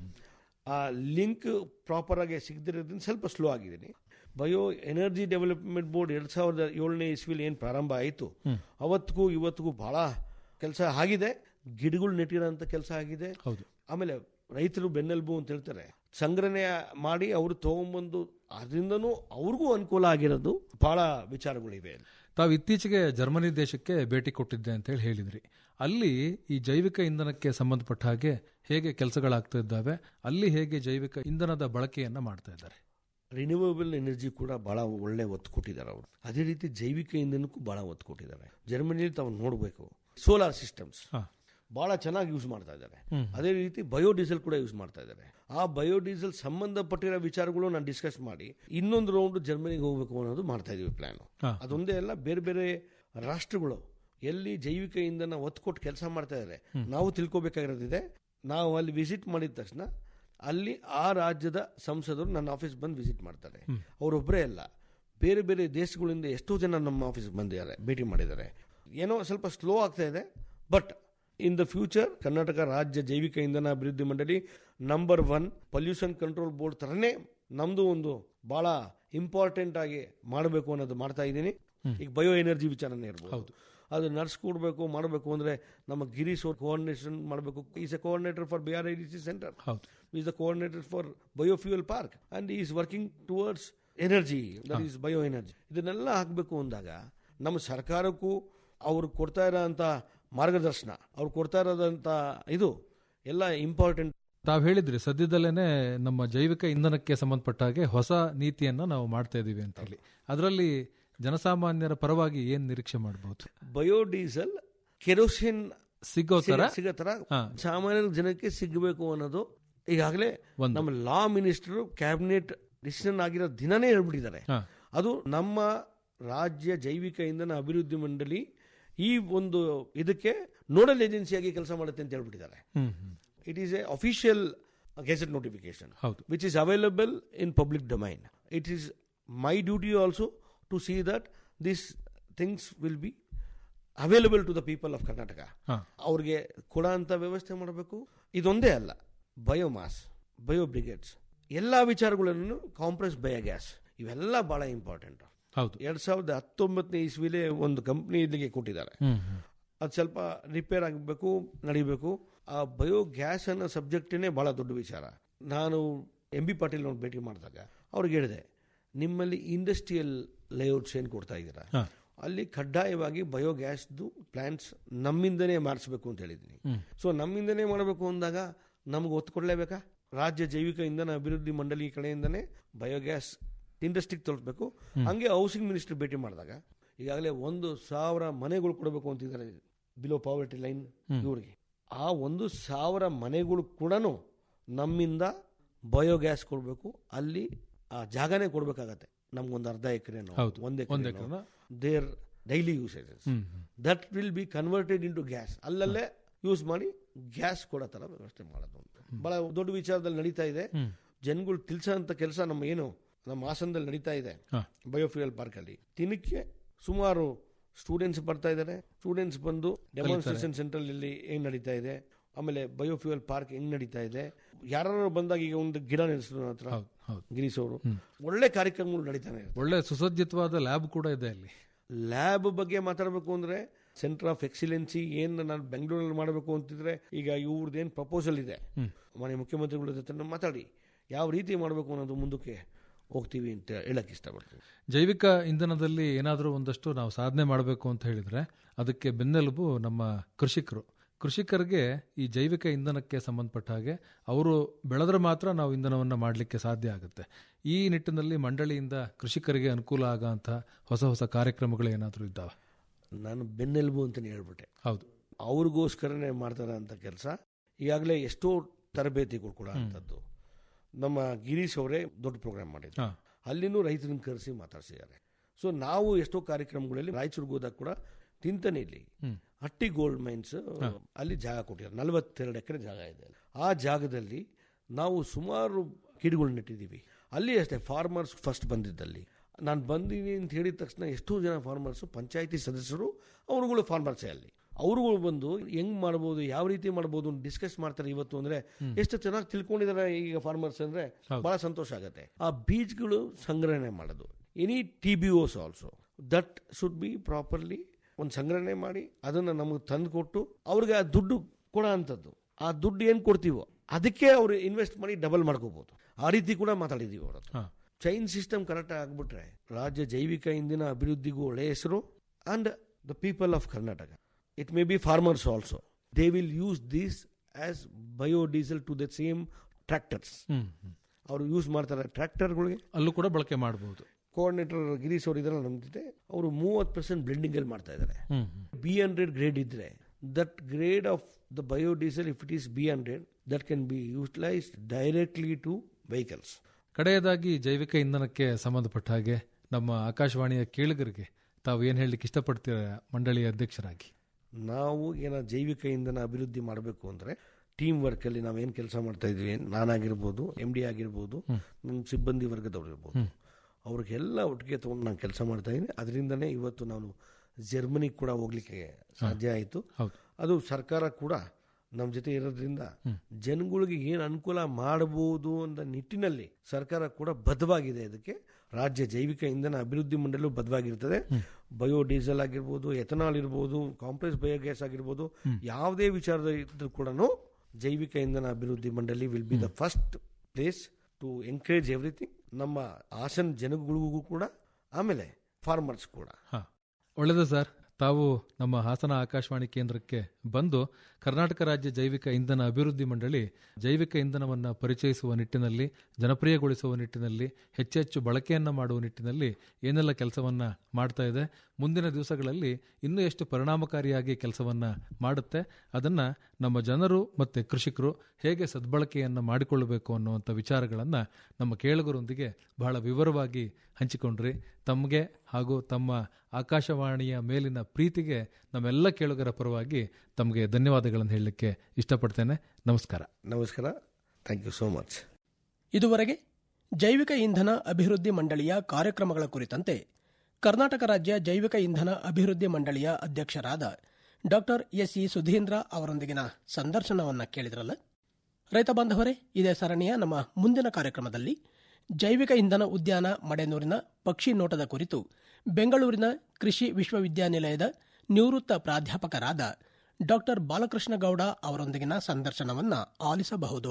ಆ ಲಿಂಕ್ ಪ್ರಾಪರ್ ಆಗಿ ಸಿಗದಿರೋದ್ರಿಂದ ಸ್ವಲ್ಪ ಸ್ಲೋ ಆಗಿದ್ದೀನಿ ಬಯೋ ಎನರ್ಜಿ ಡೆವಲಪ್ಮೆಂಟ್ ಬೋರ್ಡ್ ಎರಡ್ ಸಾವಿರದ ಏಳನೇ ಇಸ್ವಿಲಿ ಏನು ಪ್ರಾರಂಭ ಆಯಿತು ಅವತ್ತಿಗೂ ಇವತ್ತಿಗೂ ಬಹಳ ಕೆಲಸ ಆಗಿದೆ ಗಿಡಗಳು ನೆಟ್ಟಿರೋಂಥ ಕೆಲಸ ಆಗಿದೆ ಹೌದು ಆಮೇಲೆ ರೈತರು ಬೆನ್ನೆಲುಬು ಅಂತ ಹೇಳ್ತಾರೆ ಸಂಗ್ರಹಣೆ ಮಾಡಿ ಅವರು ತಗೊಂಬಂದು ಅದರಿಂದನೂ ಅವ್ರಿಗೂ ಅನುಕೂಲ ಆಗಿರೋದು ಬಹಳ ವಿಚಾರಗಳಿವೆ ತಾವು ಇತ್ತೀಚೆಗೆ ಜರ್ಮನಿ ದೇಶಕ್ಕೆ ಭೇಟಿ ಕೊಟ್ಟಿದ್ದೆ ಅಂತ ಹೇಳಿ ಹೇಳಿದ್ರಿ ಅಲ್ಲಿ ಈ ಜೈವಿಕ ಇಂಧನಕ್ಕೆ ಸಂಬಂಧಪಟ್ಟ ಹಾಗೆ ಹೇಗೆ ಕೆಲಸಗಳಾಗ್ತಾ ಇದ್ದಾವೆ ಅಲ್ಲಿ ಹೇಗೆ ಜೈವಿಕ ಇಂಧನದ ಬಳಕೆಯನ್ನ ಮಾಡ್ತಾ ಇದ್ದಾರೆ ರಿನ್ಯೂವಬಲ್ ಎನರ್ಜಿ ಕೂಡ ಬಹಳ ಒಳ್ಳೆ ಒತ್ತು ಕೊಟ್ಟಿದ್ದಾರೆ ಅವರು ಅದೇ ರೀತಿ ಜೈವಿಕ ಇಂಧನಕ್ಕೂ ಬಹಳ ಒತ್ತು ಕೊಟ್ಟಿದ್ದಾರೆ ಜರ್ಮನಿಯಲ್ಲಿ ತಾವು ನೋಡಬೇಕು ಸೋಲಾರ್ ಸಿಸ್ಟಮ್ಸ್ ಬಹಳ ಚೆನ್ನಾಗಿ ಯೂಸ್ ಮಾಡ್ತಾ ಇದ್ದಾರೆ ಅದೇ ರೀತಿ ಬಯೋಡೀಸೆಲ್ ಕೂಡ ಯೂಸ್ ಮಾಡ್ತಾ ಇದ್ದಾರೆ ಆ ಬಯೋಡೀಸೆಲ್ ಸಂಬಂಧಪಟ್ಟಿರೋ ವಿಚಾರಗಳು ನಾನು ಡಿಸ್ಕಸ್ ಮಾಡಿ ಇನ್ನೊಂದು ರೌಂಡ್ ಜರ್ಮನಿಗೆ ಹೋಗಬೇಕು ಅನ್ನೋದು ಮಾಡ್ತಾ ಇದೀವಿ ಪ್ಲಾನ್ ಅದೊಂದೇ ಅಲ್ಲ ಬೇರೆ ಬೇರೆ ರಾಷ್ಟ್ರಗಳು ಎಲ್ಲಿ ಜೈವಿಕ ಇಂಧನ ಒತ್ತು ಕೊಟ್ಟು ಕೆಲಸ ಮಾಡ್ತಾ ಇದ್ದಾರೆ ನಾವು ತಿಳ್ಕೊಬೇಕಾಗಿರೋದಿದೆ ನಾವು ಅಲ್ಲಿ ವಿಸಿಟ್ ಮಾಡಿದ ತಕ್ಷಣ ಅಲ್ಲಿ ಆ ರಾಜ್ಯದ ಸಂಸದರು ನನ್ನ ಆಫೀಸ್ ಬಂದು ವಿಸಿಟ್ ಮಾಡ್ತಾರೆ ಅವರೊಬ್ಬರೇ ಅಲ್ಲ ಬೇರೆ ಬೇರೆ ದೇಶಗಳಿಂದ ಎಷ್ಟೋ ಜನ ನಮ್ಮ ಆಫೀಸ್ಗೆ ಬಂದಿದ್ದಾರೆ ಭೇಟಿ ಮಾಡಿದ್ದಾರೆ ಏನೋ ಸ್ವಲ್ಪ ಸ್ಲೋ ಆಗ್ತಾ ಇದೆ but in the future Karnataka ರಾಜ್ಯ ಜೈವಿಕ ಇಂಧನ ಅಭಿವೃದ್ಧಿ ಮಂಡಳಿ number one pollution control board ತರನೇ ನಮ್ದು ಒಂದು ಬಹಳ ಇಂಪಾರ್ಟೆಂಟ್ ಆಗಿ ಮಾಡಬೇಕು ಅನ್ನೋದು ಮಾಡ್ತಾ ಇದ್ದೀನಿ ಈಗ ಬಯೋ ಎನರ್ಜಿ ವಿಚಾರನೇ ಇರ್ಬೋದು ಅದು ನರ್ಸ್ ಕೊಡಬೇಕು ಮಾಡಬೇಕು ಅಂದ್ರೆ ನಮ್ಮ ಗಿರೀಶ್ ಅವ್ರ ಕೋಆರ್ಡಿನೇಷನ್ ಮಾಡಬೇಕು is a coordinator for B R I D C centre is the coordinator for biofuel park and is working towards energy that is bio energy ಇದನ್ನೆಲ್ಲ ಹಾಕಬೇಕು ಅಂದಾಗ ನಮ್ಮ ಸರ್ಕಾರಕ್ಕೂ ಅವ್ರು ಕೊಡ್ತಾ ಇರೋಂಥ ಮಾರ್ಗದರ್ಶನ ಅವ್ರು ಕೊಡ್ತಾ ಇರೋದಂಥ ಇದು ಎಲ್ಲ ಇಂಪಾರ್ಟೆಂಟ್ ತಾವು ಹೇಳಿದ್ರಿ ಸದ್ಯದಲ್ಲೇನೆ ನಮ್ಮ ಜೈವಿಕ ಇಂಧನಕ್ಕೆ ಸಂಬಂಧಪಟ್ಟ ಹಾಗೆ ಹೊಸ ನೀತಿಯನ್ನ ನಾವು ಮಾಡ್ತಾ ಇದೀವಿ ಅಂತ ಹೇಳಿ ಅದರಲ್ಲಿ ಜನಸಾಮಾನ್ಯರ ಪರವಾಗಿ ಏನ್ ನಿರೀಕ್ಷೆ ಮಾಡಬಹುದು ಬಯೋಡೀಸೆಲ್ ಕೆರೋಸಿನ್ ಸಿಗೋ ತರ ಸಿಗೋ ತರ ಸಾಮಾನ್ಯ ಜನಕ್ಕೆ ಸಿಗಬೇಕು ಅನ್ನೋದು ಈಗಾಗಲೇ ನಮ್ಮ ಲಾ ಮಿನಿಸ್ಟರ್ ಕ್ಯಾಬಿನೆಟ್ ಡಿಸಿಷನ್ ಆಗಿರೋ ದಿನನೇ ಹೇಳ್ಬಿಟ್ಟಿದ್ದಾರೆ ಅದು ನಮ್ಮ ರಾಜ್ಯ ಜೈವಿಕ ಇಂಧನ ಅಭಿವೃದ್ಧಿ ಮಂಡಳಿ ಈ ಒಂದು ಇದಕ್ಕೆ ನೋಡಲ್ ಏಜೆನ್ಸಿಯಾಗಿ ಕೆಲಸ ಮಾಡುತ್ತೆ ಅಂತ ಹೇಳ್ಬಿಟ್ಟಿದ್ದಾರೆ it is a official gazette notification ಹೌದು which is available in public domain. It is my duty also to see that these things will be available to the people of Karnataka. ಹಾ. ಅವ್ರಿಗೆ ಕೊಡೋ ಅಂತ ವ್ಯವಸ್ಥೆ ಮಾಡಬೇಕು ಇದೊಂದೇ ಅಲ್ಲ ಬಯೋಮಾಸ್ ಬಯೋ ಬ್ರಿಗೇಡ್ಸ್ ಎಲ್ಲ ವಿಚಾರಗಳನ್ನು ಕಾಂಪ್ರೆಸ್ ಬಯೋಗ್ಯಾಸ್ ಇವೆಲ್ಲ ಬಹಳ ಇಂಪಾರ್ಟೆಂಟ್ ಹೌದು ಎರಡ್ ಸಾವಿರದ ಹತ್ತೊಂಬತ್ತನೇ ಇಸ್ವಿಲೇ ಒಂದು ಕಂಪ್ನಿ ಇಲ್ಲಿಗೆ ಕೊಟ್ಟಿದ್ದಾರೆ ಹ್ಮ್ ಹ್ಮ್. ಅದು ಸ್ವಲ್ಪ ರಿಪೇರ್ ಆಗಬೇಕು ನಡಿಬೇಕು ಆ ಬಯೋ ಗ್ಯಾಸ್ ಅನ್ನೋ ಸಬ್ಜೆಕ್ಟೇ ಬಹಳ ದೊಡ್ಡ ವಿಚಾರ ನಾನು ಎಂ ಬಿ ಪಾಟೀಲ್ ಅವ್ರನ್ನ ಭೇಟಿ ಮಾಡಿದಾಗ ಅವ್ರಿಗೆ ಹೇಳಿದೆ ನಿಮ್ಮಲ್ಲಿ ಇಂಡಸ್ಟ್ರಿಯಲ್ ಲೇಔಟ್ಸ್ ಏನು ಕೊಡ್ತಾ ಇದ್ದೀರಾ ಹಾ. ಅಲ್ಲಿ ಕಡ್ಡಾಯವಾಗಿ ಬಯೋಗ್ಯಾಸ್ದು ಪ್ಲಾಂಟ್ಸ್ ನಮ್ಮಿಂದನೇ ಮಾಡಿಸ್ಬೇಕು ಅಂತ ಹೇಳಿದ್ದೀನಿ ಹ್ಮ್. ಸೊ ನಮ್ಮಿಂದನೇ ಮಾಡಬೇಕು ಅಂದಾಗ ನಮ್ಗೆ ಒತ್ತು ಕೊಡಲೇಬೇಕಾ ರಾಜ್ಯ ಜೈವಿಕ ಇಂಧನ ಅಭಿವೃದ್ಧಿ ಮಂಡಳಿ ಕಡೆಯಿಂದನೇ ಬಯೋಗ್ಯಾಸ್ ಇಂಡಸ್ಟ್ರಿಗೆ ತಲುಪಬೇಕು ಹಂಗೆ ಹೌಸಿಂಗ್ ಮಿನಿಸ್ಟರ್ ಭೇಟಿ ಮಾಡಿದಾಗ ಈಗಾಗಲೇ ಒಂದು ಸಾವಿರ ಮನೆಗಳು ಕೊಡಬೇಕು ಅಂತಿದ್ದಾರೆ ಬಿಲೋ ಪಾವರ್ಟಿ ಲೈನ್ ಇವ್ರಿಗೆ ಆ ಒಂದು ಸಾವಿರ ಮನೆಗಳು ಕೂಡ ನಮ್ಮಿಂದ ಬಯೋಗ್ಯಾಸ್ ಕೊಡಬೇಕು ಅಲ್ಲಿ ಆ ಜಾಗನೇ ಕೊಡಬೇಕಾಗತ್ತೆ ನಮ್ಗೊಂದು ಅರ್ಧ ಎಕರೆನೋ ಹೌದು. ಒಂದು ಒಂದ್ ಎಕರೆ ಎಕರೆನೋ? There daily usages hmm hmm. That will be converted into gas ಅಲ್ಲಲ್ಲೇ ಯೂಸ್ ಮಾಡಿ ಗ್ಯಾಸ್ ಕೊಡೋ ಥರ ವ್ಯವಸ್ಥೆ ಮಾಡೋದು ಅಂತ ಬಹಳ ದೊಡ್ಡ ವಿಚಾರದಲ್ಲಿ ನಡೀತಾ ಇದೆ ಹ್ಮ್. ಜನಗಳು ತಿಳಿಸೋ ಅಂತ ಕೆಲಸ ನಮ್ಮ ಏನು ನಮ್ಮ ಹಾಸನದಲ್ಲಿ ನಡೀತಾ ಇದೆ ಹಾ. ಬಯೋಫ್ಯೂಯಲ್ ಪಾರ್ಕ್ ಅಲ್ಲಿ ದಿನಕ್ಕೆ ಸುಮಾರು ಸ್ಟೂಡೆಂಟ್ಸ್ ಬರ್ತಾ ಇದ್ದಾರೆ ಸ್ಟೂಡೆಂಟ್ಸ್ ಬಂದು ಡೆಮಾನ್ಸ್ಟ್ರೇಷನ್ ಸೆಂಟರ್ ಅಲ್ಲಿ ಏನ್ ನಡೀತಾ ಇದೆ ಆಮೇಲೆ ಬಯೋಫ್ಯೂಯಲ್ ಪಾರ್ಕ್ ಹೆಂಗ್ ನಡೀತಾ ಇದೆ ಯಾರು ಬಂದಾಗ ಈಗ ಒಂದು ಗಿಡ ನೆಲೆಸಿದ್ರು ನನ್ನ ಹತ್ರ ಹೌದು ಹೌದು ಗಿರೀಶ್ ಅವರು ಒಳ್ಳೆ ಕಾರ್ಯಕ್ರಮಗಳು ನಡೀತಾನೆ ಇರುತ್ತೆ ಒಳ್ಳೆ ಸುಸಜ್ಜಿತವಾದ ಲ್ಯಾಬ್ ಕೂಡ ಇದೆ ಅಲ್ಲಿ ಲ್ಯಾಬ್ ಬಗ್ಗೆ ಮಾತಾಡಬೇಕು ಅಂದ್ರೆ ಸೆಂಟರ್ ಆಫ್ ಎಕ್ಸಿಲೆನ್ಸಿ ಏನ್ ನಾನು ಬೆಂಗಳೂರಲ್ಲಿ ಮಾಡಬೇಕು ಅಂತಿದ್ರೆ ಈಗ ಇವ್ರದ್ದು ಏನು ಪ್ರಪೋಸಲ್ ಇದೆ ಮನೆ ಮುಖ್ಯಮಂತ್ರಿಗಳ ಜೊತೆ ನಾನು ಮಾತಾಡಿ ಯಾವ ರೀತಿ ಮಾಡಬೇಕು ಅನ್ನೋದು ಮುಂದಕ್ಕೆ ಹೋಗ್ತೀವಿ ಅಂತ ಹೇಳಕ್ ಇಷ್ಟಪಡ್ತೀನಿ ಜೈವಿಕ ಇಂಧನದಲ್ಲಿ ಏನಾದರೂ ಒಂದಷ್ಟು ನಾವು ಸಾಧನೆ ಮಾಡಬೇಕು ಅಂತ ಹೇಳಿದ್ರೆ ಅದಕ್ಕೆ ಬೆನ್ನೆಲುಬು ನಮ್ಮ ಕೃಷಿಕರು ಕೃಷಿಕರಿಗೆ ಈ ಜೈವಿಕ ಇಂಧನಕ್ಕೆ ಸಂಬಂಧಪಟ್ಟ ಹಾಗೆ ಅವರು ಬೆಳೆದ್ರೆ ಮಾತ್ರ ನಾವು ಇಂಧನವನ್ನು ಮಾಡಲಿಕ್ಕೆ ಸಾಧ್ಯ ಆಗುತ್ತೆ ಈ ನಿಟ್ಟಿನಲ್ಲಿ ಮಂಡಳಿಯಿಂದ ಕೃಷಿಕರಿಗೆ ಅನುಕೂಲ ಆಗಂತ ಹೊಸ ಹೊಸ ಕಾರ್ಯಕ್ರಮಗಳು ಏನಾದರೂ ಇದ್ದಾವೆ ನಾನು ಬೆನ್ನೆಲುಬು ಅಂತಲೇ ಹೇಳ್ಬಿಟ್ಟೆ ಹೌದು ಅವ್ರಿಗೋಸ್ಕರನೇ ಮಾಡ್ತಾರೆ ಅಂತ ಕೆಲಸ ಈಗಾಗಲೇ ಎಷ್ಟೋ ತರಬೇತಿಗಳು ಕೂಡ ಅಂಥದ್ದು ನಮ್ಮ ಗಿರೀಶ್ ಅವರೇ ದೊಡ್ಡ ಪ್ರೋಗ್ರಾಮ್ ಮಾಡಿದ್ರು ಹಾ. ಅಲ್ಲಿನೂ ರೈತರನ್ನ ಕರೆಸಿ ಮಾತಾಡ್ಸಿದ್ದಾರೆ ಸೊ ನಾವು ಎಷ್ಟೋ ಕಾರ್ಯಕ್ರಮಗಳಲ್ಲಿ ರಾಯಚೂರಿಗೆ ಹೋದಾಗ ಕೂಡ ತಿಂತನೆಯಲ್ಲಿ ಹ್ಮ್. ಹಟ್ಟಿ ಗೋಲ್ಡ್ ಮೈನ್ಸ್ ಅಲ್ಲಿ ಜಾಗ ಕೊಟ್ಟಿದ್ದಾರೆ ನಲವತ್ತೆರಡು ಎಕರೆ ಜಾಗ ಇದೆ ಅಲ್ಲಿ. ಆ ಜಾಗದಲ್ಲಿ ನಾವು ಸುಮಾರು ಗಿಡಗಳು ನೆಟ್ಟಿದ್ದೀವಿ ಅಲ್ಲಿ ಅಷ್ಟೇ ಫಾರ್ಮರ್ಸ್ ಫಸ್ಟ್ ಬಂದಿದ್ದಲ್ಲಿ ನಾನು ಬಂದೀನಿ ಅಂತ ಹೇಳಿದ ತಕ್ಷಣ ಎಷ್ಟೋ ಜನ ಫಾರ್ಮರ್ಸು ಪಂಚಾಯತಿ ಸದಸ್ಯರು ಅವರುಗಳು ಫಾರ್ಮರ್ಸೇ ಅಲ್ಲಿ ಅವರುಗಳು ಬಂದು ಹೆಂಗ್ ಮಾಡ್ಬೋದು ಯಾವ ರೀತಿ ಮಾಡ್ಬೋದು ಡಿಸ್ಕಸ್ ಮಾಡ್ತಾರೆ ಇವತ್ತು ಅಂದ್ರೆ ಎಷ್ಟು ಚೆನ್ನಾಗಿ ತಿಳ್ಕೊಂಡಿದ್ದಾರೆ ಈಗ ಫಾರ್ಮರ್ಸ್ ಅಂದ್ರೆ ಬಹಳ ಸಂತೋಷ ಆಗುತ್ತೆ ಆ ಬೀಜಗಳು ಸಂಗ್ರಹಣೆ ಮಾಡೋದು any T B Os also that should be properly ಒಂದು ಸಂಗ್ರಹಣೆ ಮಾಡಿ ಅದನ್ನ ನಮಗೆ ತಂದು ಕೊಟ್ಟು ಅವ್ರಿಗೆ ಆ ದುಡ್ಡು ಕೊಡೋ ಅಂಥದ್ದು ಆ ದುಡ್ಡು ಏನು ಕೊಡ್ತೀವೋ ಅದಕ್ಕೆ ಅವ್ರು ಇನ್ವೆಸ್ಟ್ ಮಾಡಿ ಡಬಲ್ ಮಾಡ್ಕೋಬಹುದು ಆ ರೀತಿ ಕೂಡ ಮಾತಾಡಿದೀವಿ ಅವ್ರ ಹತ್ರ ಹಾ. ಚೈನ್ ಸಿಸ್ಟಮ್ ಕರೆಕ್ಟ್ ಆಗ್ಬಿಟ್ರೆ ರಾಜ್ಯ ಜೈವಿಕ ಇಂಧಿನ ಅಭಿವೃದ್ಧಿಗೂ ಒಳ್ಳೆ ಹೆಸರು and the people of Karnataka it may be farmers also they will use this as biodiesel to the same tractors hmm hmm. ಅವರು ಯೂಸ್ ಮಾಡ್ತಾರೆ ಟ್ರ್ಯಾಕ್ಟರ್ಗಳಿಗೆ ಅಲ್ಲೂ ಕೂಡ ಬಳಕೆ ಮಾಡಬಹುದು ಕೋಆರ್ಡಿನೇಟರ್ ಗಿರೀಶ್ ಅವರು ಇದಾರೆ ನಮ್ಮ ಜೊತೆ ಅವರು ಮೂವತ್ತು ಪರ್ಸೆಂಟ್ ಬ್ಲೆಂಡಿಂಗ್ ಅಲ್ಲಿ ಮಾಡ್ತಾ ಇದ್ದಾರೆ ಹ್ಮ್ ಬಿ ಹಂಡ್ರೆಡ್ ಗ್ರೇಡ್ ಇದ್ರೆ that grade of the biodiesel if it is B hundred that can be utilised directly to vehicles ಕಡೆಯದಾಗಿ ಜೈವಿಕ ಇಂಧನಕ್ಕೆ ಸಂಬಂಧಪಟ್ಟ ಹಾಗೆ ನಮ್ಮ ಆಕಾಶವಾಣಿಯ ಕೇಳುಗರಿಗೆ ತಾವು ಏನು ಹೇಳಲಿಕ್ಕೆ ಇಷ್ಟಪಡ್ತೀರಾ ಮಂಡಳಿಯ ಅಧ್ಯಕ್ಷರಾಗಿ ನಾವು ಏನ ಜೈವಿಕ ಇಂಧನ ಅಭಿವೃದ್ಧಿ ಮಾಡಬೇಕು ಅಂದ್ರೆ ಟೀಮ್ ವರ್ಕ್ ಅಲ್ಲಿ ನಾವೇನು ಕೆಲಸ ಮಾಡ್ತಾ ಇದ್ವಿ ನಾನಾಗಿರ್ಬೋದು ಎಂ ಡಿ ಆಗಿರ್ಬೋದು ನಮ್ಮ ಸಿಬ್ಬಂದಿ ವರ್ಗದವ್ರು ಇರ್ಬೋದು ಅವ್ರಿಗೆಲ್ಲ ಒಟ್ಟಿಗೆ ತಗೊಂಡು ನಾನು ಕೆಲಸ ಮಾಡ್ತಾ ಇದ್ದೀನಿ ಅದರಿಂದನೇ ಇವತ್ತು ನಾನು ಜರ್ಮನಿಗೆ ಕೂಡ ಹೋಗ್ಲಿಕ್ಕೆ ಸಾಧ್ಯ ಆಯಿತು ಹೌದು ಅದು ಸರ್ಕಾರ ಕೂಡ ನಮ್ಮ ಜೊತೆ ಇರೋದ್ರಿಂದ ಜನಗಳಿಗೆ ಏನು ಅನುಕೂಲ ಮಾಡಬಹುದು ಅಂತ ನಿಟ್ಟಿನಲ್ಲಿ ಸರ್ಕಾರ ಕೂಡ ಬದ್ಧವಾಗಿದೆ ಇದಕ್ಕೆ ರಾಜ್ಯ ಜೈವಿಕ ಇಂಧನ ಅಭಿವೃದ್ಧಿ ಮಂಡಳಿಯು ಬದ್ಧವಾಗಿರ್ತದೆ ಬಯೋ ಡೀಸೆಲ್ ಆಗಿರ್ಬೋದು ಎಥನಾಲ್ ಇರ್ಬೋದು ಕಾಂಪ್ಲೆಕ್ಸ್ ಬಯೋಗ್ಯಾಸ್ ಆಗಿರ್ಬೋದು ಯಾವುದೇ ವಿಚಾರದ ಇದ್ರೂ ಕೂಡ ಜೈವಿಕ ಇಂಧನ ಅಭಿವೃದ್ಧಿ ಮಂಡಳಿ will be the first place to encourage everything ನಮ್ಮ ಹಾಸನ್ ಜನಗಳಿಗೂ ಕೂಡ ಆಮೇಲೆ ಫಾರ್ಮರ್ಸ್ ಕೂಡ ಹಾ ಒಳ್ಳೆಯದು ಸರ್ ತಾವು ನಮ್ಮ ಹಾಸನ ಆಕಾಶವಾಣಿ ಕೇಂದ್ರಕ್ಕೆ ಬಂದು ಕರ್ನಾಟಕ ರಾಜ್ಯ ಜೈವಿಕ ಇಂಧನ ಅಭಿವೃದ್ಧಿ ಮಂಡಳಿ ಜೈವಿಕ ಇಂಧನವನ್ನು ಪರಿಚಯಿಸುವ ನಿಟ್ಟಿನಲ್ಲಿ ಜನಪ್ರಿಯಗೊಳಿಸುವ ನಿಟ್ಟಿನಲ್ಲಿ ಹೆಚ್ಚೆಚ್ಚು ಬಳಕೆಯನ್ನು ಮಾಡುವ ನಿಟ್ಟಿನಲ್ಲಿ ಏನೆಲ್ಲ ಕೆಲಸವನ್ನು ಮಾಡ್ತಾ ಇದೆ ಮುಂದಿನ ದಿವಸಗಳಲ್ಲಿ ಇನ್ನೂ ಎಷ್ಟು ಪರಿಣಾಮಕಾರಿಯಾಗಿ ಕೆಲಸವನ್ನು ಮಾಡುತ್ತೆ ಅದನ್ನು ನಮ್ಮ ಜನರು ಮತ್ತು ಕೃಷಿಕರು ಹೇಗೆ ಸದ್ಬಳಕೆಯನ್ನು ಮಾಡಿಕೊಳ್ಳಬೇಕು ಅನ್ನುವಂಥ ವಿಚಾರಗಳನ್ನು ನಮ್ಮ ಕೇಳುಗರೊಂದಿಗೆ ಬಹಳ ವಿವರವಾಗಿ ಹಂಚಿಕೊಂಡ್ರಿ ತಮಗೆ ಹಾಗೂ ತಮ್ಮ ಆಕಾಶವಾಣಿಯ ಮೇಲಿನ ಪ್ರೀತಿಗೆ ನಮ್ಮೆಲ್ಲ ಕೇಳುಗರ ಪರವಾಗಿ ತಮಗೆ ಧನ್ಯವಾದಗಳನ್ನು ಹೇಳಲಿಕ್ಕೆ ಇಷ್ಟಪಡ್ತೇನೆ ನಮಸ್ಕಾರ ನಮಸ್ಕಾರ ಥ್ಯಾಂಕ್ ಯು ಸೋ ಮಚ್ ಇದುವರೆಗೆ ಜೈವಿಕ ಇಂಧನ ಅಭಿವೃದ್ಧಿ ಮಂಡಳಿಯ ಕಾರ್ಯಕ್ರಮಗಳ ಕುರಿತಂತೆ ಕರ್ನಾಟಕ ರಾಜ್ಯ ಜೈವಿಕ ಇಂಧನ ಅಭಿವೃದ್ಧಿ ಮಂಡಳಿಯ ಅಧ್ಯಕ್ಷರಾದ ಡಾಕ್ಟರ್ ಎಸ್ ಇ ಸುಧೀಂದ್ರ ಅವರೊಂದಿಗಿನ ಸಂದರ್ಶನವನ್ನ ಕೇಳಿದ್ರಲ್ಲ ರೈತ ಬಾಂಧವರೇ ಇದೇ ಸರಣಿಯ ನಮ್ಮ ಮುಂದಿನ ಕಾರ್ಯಕ್ರಮದಲ್ಲಿ ಜೈವಿಕ ಇಂಧನ ಉದ್ಯಾನ ಮಡೆನೂರಿನ ಪಕ್ಷಿ ನೋಟದ ಕುರಿತು ಬೆಂಗಳೂರಿನ ಕೃಷಿ ವಿಶ್ವವಿದ್ಯಾನಿಲಯದ ನಿವೃತ್ತ ಪ್ರಾಧ್ಯಾಪಕರಾದ ಡಾಕ್ಟರ್ ಬಾಲಕೃಷ್ಣ ಗೌಡ ಅವರೊಂದಿಗಿನ ಸಂದರ್ಶನವನ್ನ ಆಲಿಸಬಹುದು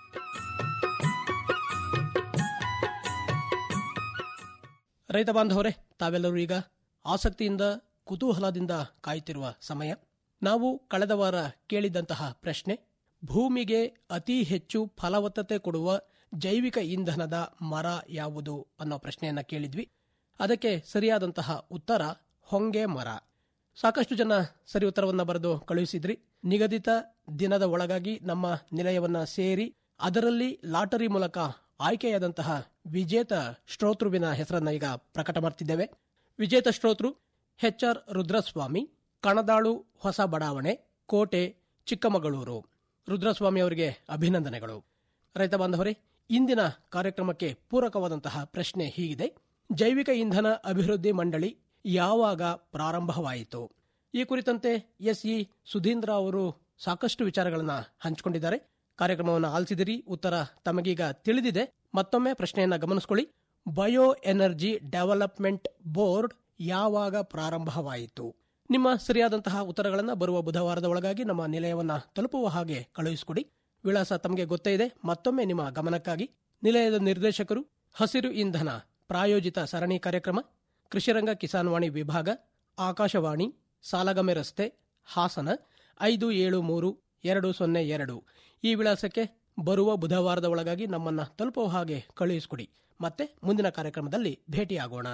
ರೈತ ಬಾಂಧವರೇ ತಾವೆಲ್ಲರೂ ಈಗ ಆಸಕ್ತಿಯಿಂದ ಕುತೂಹಲದಿಂದ ಕಾಯುತ್ತಿರುವ ಸಮಯ ನಾವು ಕಳೆದ ವಾರ ಕೇಳಿದಂತಹ ಪ್ರಶ್ನೆ ಭೂಮಿಗೆ ಅತಿ ಹೆಚ್ಚು ಫಲವತ್ತತೆ ಕೊಡುವ ಜೈವಿಕ ಇಂಧನದ ಮರ ಯಾವುದು ಅನ್ನೋ ಪ್ರಶ್ನೆಯನ್ನ ಕೇಳಿದ್ವಿ ಅದಕ್ಕೆ ಸರಿಯಾದಂತಹ ಉತ್ತರ ಹೊಂಗೆ ಮರ ಸಾಕಷ್ಟು ಜನ ಸರಿ ಉತ್ತರವನ್ನ ಬರೆದು ಕಳುಹಿಸಿದ್ರಿ ನಿಗದಿತ ದಿನದ ಒಳಗಾಗಿ ನಮ್ಮ ನಿಲಯವನ್ನ ಸೇರಿ ಅದರಲ್ಲಿ ಲಾಟರಿ ಮೂಲಕ ಆಯ್ಕೆಯಾದಂತಹ ವಿಜೇತ ಶ್ರೋತೃವಿನ ಹೆಸರನ್ನ ಈಗ ಪ್ರಕಟ ಮಾಡ್ತಿದ್ದೇವೆ ವಿಜೇತ ಶ್ರೋತೃ ಎಚ್ ಆರ್ ರುದ್ರಸ್ವಾಮಿ ಕಣದಾಳು ಹೊಸ ಬಡಾವಣೆ ಕೋಟೆ ಚಿಕ್ಕಮಗಳೂರು ರುದ್ರಸ್ವಾಮಿ ಅವರಿಗೆ ಅಭಿನಂದನೆಗಳು ರೈತ ಬಾಂಧವರೇ ಇಂದಿನ ಕಾರ್ಯಕ್ರಮಕ್ಕೆ ಪೂರಕವಾದಂತಹ ಪ್ರಶ್ನೆ ಹೀಗಿದೆ ಜೈವಿಕ ಇಂಧನ ಅಭಿವೃದ್ಧಿ ಮಂಡಳಿ ಯಾವಾಗ ಪ್ರಾರಂಭವಾಯಿತು ಈ ಕುರಿತಂತೆ ಎಸ್ ಇ ಸುಧೀಂದ್ರ ಅವರು ಸಾಕಷ್ಟು ವಿಚಾರಗಳನ್ನ ಹಂಚಿಕೊಂಡಿದ್ದಾರೆ ಕಾರ್ಯಕ್ರಮವನ್ನು ಆಲಿಸಿದಿರಿ ಉತ್ತರ ತಮಗೀಗ ತಿಳಿದಿದೆ ಮತ್ತೊಮ್ಮೆ ಪ್ರಶ್ನೆಯನ್ನ ಗಮನಿಸಿಕೊಳ್ಳಿ ಬಯೋ ಎನರ್ಜಿ ಡೆವಲಪ್ಮೆಂಟ್ ಬೋರ್ಡ್ ಯಾವಾಗ ಪ್ರಾರಂಭವಾಯಿತು ನಿಮ್ಮ ಸರಿಯಾದಂತಹ ಉತ್ತರಗಳನ್ನು ಬರುವ ಬುಧವಾರದ ಒಳಗಾಗಿ ನಮ್ಮ ನಿಲಯವನ್ನ ತಲುಪುವ ಹಾಗೆ ಕಳುಹಿಸಿಕೊಡಿ ವಿಳಾಸ ತಮಗೆ ಗೊತ್ತೇ ಇದೆ ಮತ್ತೊಮ್ಮೆ ನಿಮ್ಮ ಗಮನಕ್ಕಾಗಿ ನಿಲಯದ ನಿರ್ದೇಶಕರು ಹಸಿರು ಇಂಧನ ಪ್ರಾಯೋಜಿತ ಸರಣಿ ಕಾರ್ಯಕ್ರಮ ಕೃಷಿರಂಗ ಕಿಸಾನ್ ವಾಣಿ ವಿಭಾಗ ಆಕಾಶವಾಣಿ ಸಾಲಗಮೆ ರಸ್ತೆ ಹಾಸನ ಐದು ಏಳು ಮೂರು ಎರಡು ಸೊನ್ನೆ ಎರಡು ಈ ವಿಳಾಸಕ್ಕೆ ಬರುವ ಬುಧವಾರದ ಒಳಗಾಗಿ ನಮ್ಮನ್ನ ತಲುಪುವ ಹಾಗೆ ಕಳುಹಿಸಿಕೊಡಿ ಮತ್ತೆ ಮುಂದಿನ ಕಾರ್ಯಕ್ರಮದಲ್ಲಿ ಭೇಟಿಯಾಗೋಣ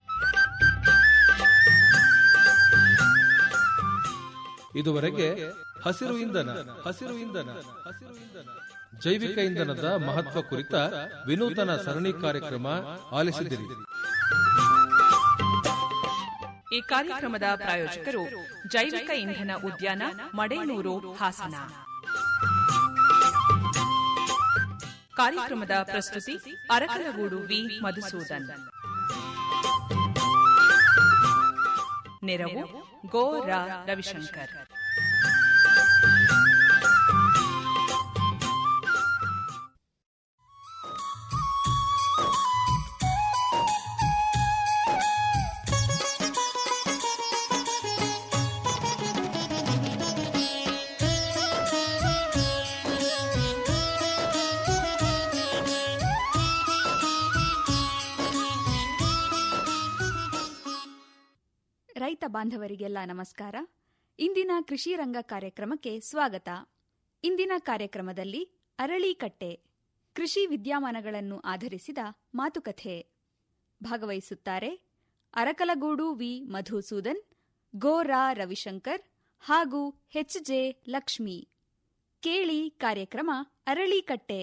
ಇದುವರೆಗೆ ಹಸಿರು ಇಂಧನ ಹಸಿರು ಇಂಧನ ಹಸಿರು ಇಂಧನ ಜೈವಿಕ ಇಂಧನದ ಮಹತ್ವ ಕುರಿತ ವಿನೂತನ ಸರಣಿ ಕಾರ್ಯಕ್ರಮ ಆಲಿಸಿದಿರಿ ಈ ಕಾರ್ಯಕ್ರಮದ ಪ್ರಾಯೋಜಕರು ಜೈವಿಕ ಇಂಧನ ಉದ್ಯಾನ ಮಡೇನೂರು ಹಾಸನ ಕಾರ್ಯಕ್ರಮದ ಪ್ರಸ್ತುತಿ ಅರಕಲಗೂಡು ವಿ ಮಧುಸೂದನ್ ನೆರವು ಗೋ ರಾ ರವಿಶಂಕರ್ ರೈತ ಬಾಂಧವರಿಗೆಲ್ಲ ನಮಸ್ಕಾರ ಇಂದಿನ ಕೃಷಿ ರಂಗ ಕಾರ್ಯಕ್ರಮಕ್ಕೆ ಸ್ವಾಗತ ಇಂದಿನ ಕಾರ್ಯಕ್ರಮದಲ್ಲಿ ಅರಳಿಕಟ್ಟೆ ಕೃಷಿ ವಿದ್ಯಮಾನಗಳನ್ನು ಆಧರಿಸಿದ ಮಾತುಕತೆ ಭಾಗವಹಿಸುತ್ತಾರೆ ಅರಕಲಗೂಡು ವಿ ಮಧುಸೂದನ್ ಗೋರಾ ರವಿಶಂಕರ್ ಹಾಗೂ ಎಚ್ ಜೆ ಲಕ್ಷ್ಮಿ ಕೇಳಿ ಕಾರ್ಯಕ್ರಮ ಅರಳಿಕಟ್ಟೆ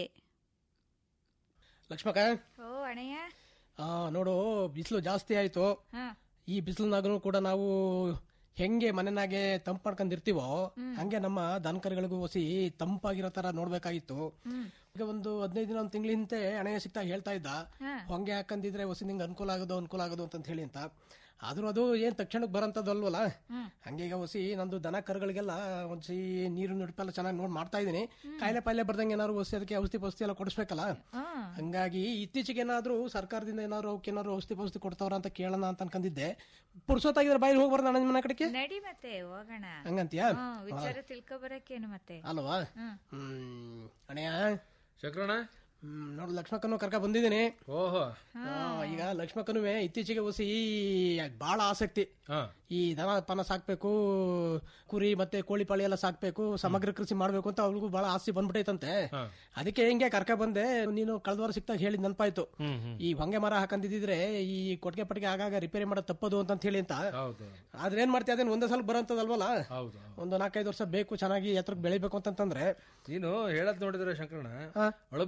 ಲಕ್ಷ್ಮಕ ಓ ಅಣ್ಣಯ್ಯ ಆ, ನೋಡು ಬಿಸಿಲು ಜಾಸ್ತಿ ಆಯ್ತು ಹಾ. ಈ ಬಿಸಿಲಿನಾಗೂ ಕೂಡ ನಾವು ಹೆಂಗೆ ಮನೆನಾಗೆ ತಂಪು ಮಾಡ್ಕೊಂಡಿರ್ತೀವೋ ಹಂಗೆ ನಮ್ಮ ದನಕರುಗಳಿಗೂ ಹೊಸಿ ತಂಪಾಗಿರೋ ತರ ನೋಡ್ಬೇಕಾಗಿತ್ತು ಈಗ ಒಂದು ಹದಿನೈದು ದಿನ ಒಂದು ತಿಂಗಳ ಹಿಂದೆ ಹಣೆಯ ಸಿಗ್ತಾ ಹೇಳ್ತಾ ಇದ್ದ ಹೊಂಗೆ ಹಾಕಂದಿದ್ರೆ ಹೊಸಿ ನಿಂಗೆ ಅನುಕೂಲ ಆಗೋದು ಅನುಕೂಲ ಆಗೋದು ಅಂತ ಹೇಳಿ ಅಂತ ಆದ್ರೂ ಅದು ಏನ್ ತಕ್ಷಣಕ್ಕೆ ಬರಂತದ್ದು ಅಲ್ವಲ್ಲ ಹಂಗೆ ಈಗ ಹೊಸಿ ನಂದು ದನ ಕರುಗಳಿಗೆಲ್ಲ ಒಂದ್ಸಿ ನೀರು ನುಡಿಪೆಲ್ಲ ಚೆನ್ನಾಗಿ ನೋಡ್ ಮಾಡ್ತಾ ಇದೀನಿ ಕಾಯಿಲೆ ಪಾಯಿಲೆ ಬರ್ದಂಗೆ ಏನಾದ್ರು ಹೊಸಿ ಅದಕ್ಕೆ ಔಷಧಿ ಪೌಷಧಿ ಎಲ್ಲ ಕೊಡಿಸ್ಬೇಕಲ್ಲ ಹಂಗಾಗಿ ಇತ್ತೀಚೆಗೆ ಏನಾದ್ರು ಸರ್ಕಾರದಿಂದ ಏನಾದ್ರು ಅವಕ್ಕೆ ಏನಾದ್ರು ಔಷಧಿ ಪೌಷಧಿ ಕೊಡ್ತಾವ್ರ ಅಂತ ಕೇಳೋಣ ಅಂತ ಅನ್ಕೊಂಡಿದ್ದೆ ಪುರ್ಸೊತ್ತಾಗಿದ್ರೆ ಬಾಯಿಗೆ ಹೋಗ್ಬಾರ್ದು ನನ್ನ ಮನೆ ಕಡೆಗೆ ನಡಿ ಮತ್ತೆ ಹೋಗೋಣ ಹಂಗಂತೀಯಾ ಹ್ಮ್, ವಿಚಾರ ತಿಳ್ಕೊಬರಕ್ಕೇನು ಮತ್ತೆ ಅಲ್ವಾ ಹ್ಮ್. ಹ್ಮ್ ಅಣಯ್ಯ ಶಂಕರಣ ಹ್ಮ್ ನೋಡು ಲಕ್ಷ್ಮಕ್ಕನು ಕರ್ಕ ಬಂದಿದ್ದೀನಿ ಓಹೋ ಆ, ಈಗ ಲಕ್ಷ್ಮಕ್ಕನುವೆ ಇತ್ತೀಚೆಗೆ ಹೊಸಿ ಬಹಳ ಆಸಕ್ತಿ ಈ ದನ ಪನ ಸಾಕ್ಬೇಕು ಕುರಿ ಮತ್ತೆ ಕೋಳಿ ಪಾಳಿ ಎಲ್ಲ ಸಾಕ್ಬೇಕು ಸಮಗ್ರ ಕೃಷಿ ಮಾಡ್ಬೇಕು ಅಂತ ಅವ್ಳಿಗೂ ಬಹಳ ಆಸೆ ಬಂದ್ಬಿಟ್ಟೈತಂತೆ ಅದಕ್ಕೆ ಹೆಂಗೆ ಕರ್ಕ ಬಂದೆ ನೀನು ಕಳೆದ ವಾರ ಸಿಕ್ತಾಗ ಹೇಳಿದ್ ನೆನಪಾಯ್ತು ಈ ಹೊಂಗೆ ಮರ ಹಾಕಂದಿದ್ರೆ ಈ ಕೊಟ್ಟಿಗೆ ಪಟ್ಟಿಗೆ ಆಗಾಗ ರಿಪೇರಿ ಮಾಡೋದು ತಪ್ಪದು ಅಂತ ಹೇಳಿ ಅಂತ ಹೌದು ಆದ್ರೆ ಏನ್ ಮಾಡ್ತೀಯ ಅದೇನು ಒಂದೇ ಸಲ ಬರೋಂಥದ್ದಲ್ವಲ್ಲ ಹೌದು ಒಂದು ನಾಲ್ಕೈದು ವರ್ಷ ಬೇಕು ಚೆನ್ನಾಗಿ ಎತ್ತರಕ್ಕೆ ಬೆಳಿಬೇಕು ಅಂತಂತಂದ್ರೆ ನೀನು ಹೇಳದ್ ನೋಡಿದ್ರೆ ಶಂಕರಣ ಅಳಬೇಕು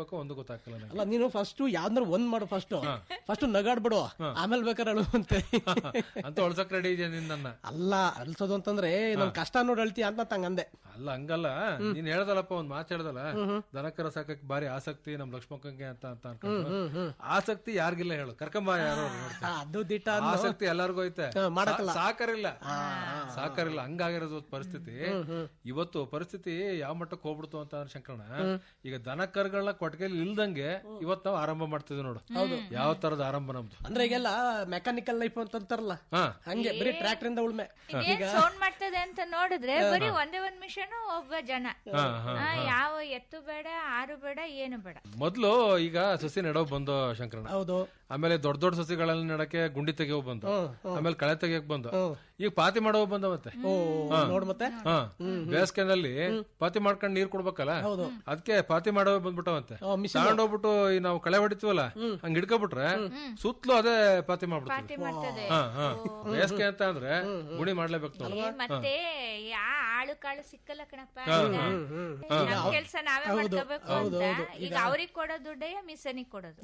ಹೇಳ್ಬೇಕು ಒಂದು ಗೊತ್ತಾಗಲ್ಲ ನಂಗೆ ಅಲ್ಲ ನೀನು ಫಸ್ಟ್ ಯಾವ್ದಾರು ಒಂದ್ ಮಾಡು ಫಸ್ಟ್ ಫಸ್ಟ್ ನಗಾಡ್ಬಿಡು ಆಮೇಲೆ ಬೇಕಾದ್ರೆ ಅಳುವಂತೆ ಅಂತ ಹೊಳ್ಸಕ್ ರೆಡಿ ಇದೆ ನಿನ್ನ ಅಲ್ಲ ಅಳ್ಸೋದು ಅಂತಂದ್ರೆ ನನ್ ಕಷ್ಟ ನೋಡಿ ಅಳ್ತಿ ಅಂತ ತಂಗಂದೆ ಅಲ್ಲ ಹಂಗಲ್ಲ ನೀನ್ ಹೇಳ್ದಲ್ಲಪ್ಪ ಒಂದ್ ಮಾತು ಹೇಳ್ದಲ್ಲ ದನಕರ ಸಾಕಕ್ ಬಾರಿ ಆಸಕ್ತಿ ನಮ್ ಲಕ್ಷ್ಮಕ್ಕಂಗೆ ಅಂತ ಅಂತ ಅನ್ಕೊಂಡು ಆಸಕ್ತಿ ಯಾರಿಗಿಲ್ಲ ಹೇಳು ಕರ್ಕೊಂಬ ಯಾರೋ ನೋಡ್ತಾರೆ. ಅದು ದಿಟ್ಟ ಆಸಕ್ತಿ ಎಲ್ಲಾರ್ಗು ಐತೆ ಹಾ, ಮಾಡಕ್ಕಲ್ಲ. ಸಾ- ಸಾಕರಿಲ್ಲ ಸಾಕರಿಲ್ಲ ಹಂಗಾಗಿರೋದು ಇವತ್ತು ಪರಿಸ್ಥಿತಿ ಇವತ್ತು ಪರಿಸ್ಥಿತಿ ಯಾವ ಮಟ್ಟಕ್ಕೆ ಹೋಗ್ಬಿಡ್ತು ಅಂತ ಅಂದ್ರೆ ಶಂಕರಣ ಈಗ ದನ ಕರುಗಳನ್ನ ಕೊಟ್ಟಿಗೆಲಿ ಇಲ್ದಂಗೆ ಇವತ್ತು ನಾವು ಆರಂಭ ಮಾಡ್ತಿದ್ವಿ ನೋಡು ಯಾವ ತರದ ಆರಂಭ ನಮ್ದು ಅಂದ್ರೆ ಈಗೆಲ್ಲ ಮೆಕ್ಯಾನಿಕಲ್ ಲೈಫ್ ಅಂತ ಅಂತಾರಲ್ಲ ಹಾ ಹಂಗೆ ಬರೀ ಟ್ರ್ಯಾಕ್ಟರ್ ಇಂದ ಉಳ್ಮೆ ಇದೇನ್ ಸೌಂಡ್ ಮಾಡ್ತದೆ ಅಂತ ನೋಡಿದ್ರೆ ಬರೀ ಒಂದೇ ಒಂದ್ ಮಿಷನ್ ಒಬ್ಬ ಜನ ಹಾ, ಹಾ, ಆ, ಯಾವ ಎತ್ತು ಬೇಡ ಆರು ಬೇಡ ಏನು ಬೇಡ ಮೊದ್ಲು ಈಗ ಸಸಿ ನೆಡೋ ಬಂದು ಶಂಕರಣ ಹೌದು ಆಮೇಲೆ ದೊಡ್ಡ ದೊಡ್ಡ ಸಸಿಗಳಲ್ಲಿ ನೆಡಕ್ಕೆ ಗುಂಡಿ ತೆಗೆಯೋ ಬಂದು ಆಮೇಲೆ ಕಳೆ ತೆಗಿಯಕ್ ಬಂದು ಈಗ ಪಾತಿ ಮಾಡೋ ಬಂದ ಮತ್ತೆ ಓ ನೋಡ್ ಮತ್ತೆ ಹಾ ಬೇಸಿಗೆನಲ್ಲಿ ಪಾತಿ ಮಾಡ್ಕೊಂಡು ನೀರ್ ಕೊಡ್ಬೇಕಲ್ಲ ಅದಕ್ಕೆ ಪಾತಿ ಮಾಡೋ ಬಂದ್ಬಿಟ್ಟವಂತೆ ತಗೊಂಡೋಗ್ಬಿಟ್ಟು ಈ ನಾವು ಕಳೆ ಹೊಡಿತೀವಲ್ಲ ಹಂಗ್ ಹಿಡ್ಕೊಬಿಟ್ರೆ ಸುತ್ತಲೂ ಅದೇ ಪಾತಿ ಮಾಡ್ಬಿಡ್ತೀವಿ ಪಾತಿ ಮಾಡ್ತದೆ ಹಾ ಹಾ ಬೇಸಿಗೆ ಅಂತ ಅಂದ್ರೆ ಗುಣಿ ಮಾಡ್ಲೇಬೇಕು ನಾವು ಏ, ಮತ್ತೆ ಯಾ ಆಳು ಕಾಳು ಸಿಕ್ಕಲ್ಲ ಕಣಪ್ಪ ಹಾ, ಈಗ. ಹಾ. ನಮ್ ಕೆಲ್ಸ ನಾವೇ ಮಾಡ್ಕೋಬೇಕು ಅಂತ ಈಗ ಅವ್ರಿಗೆ ಕೊಡೋ ದುಡ್ಡೇ ಮಿಸನಿಗೆ ಕೊಡೋದು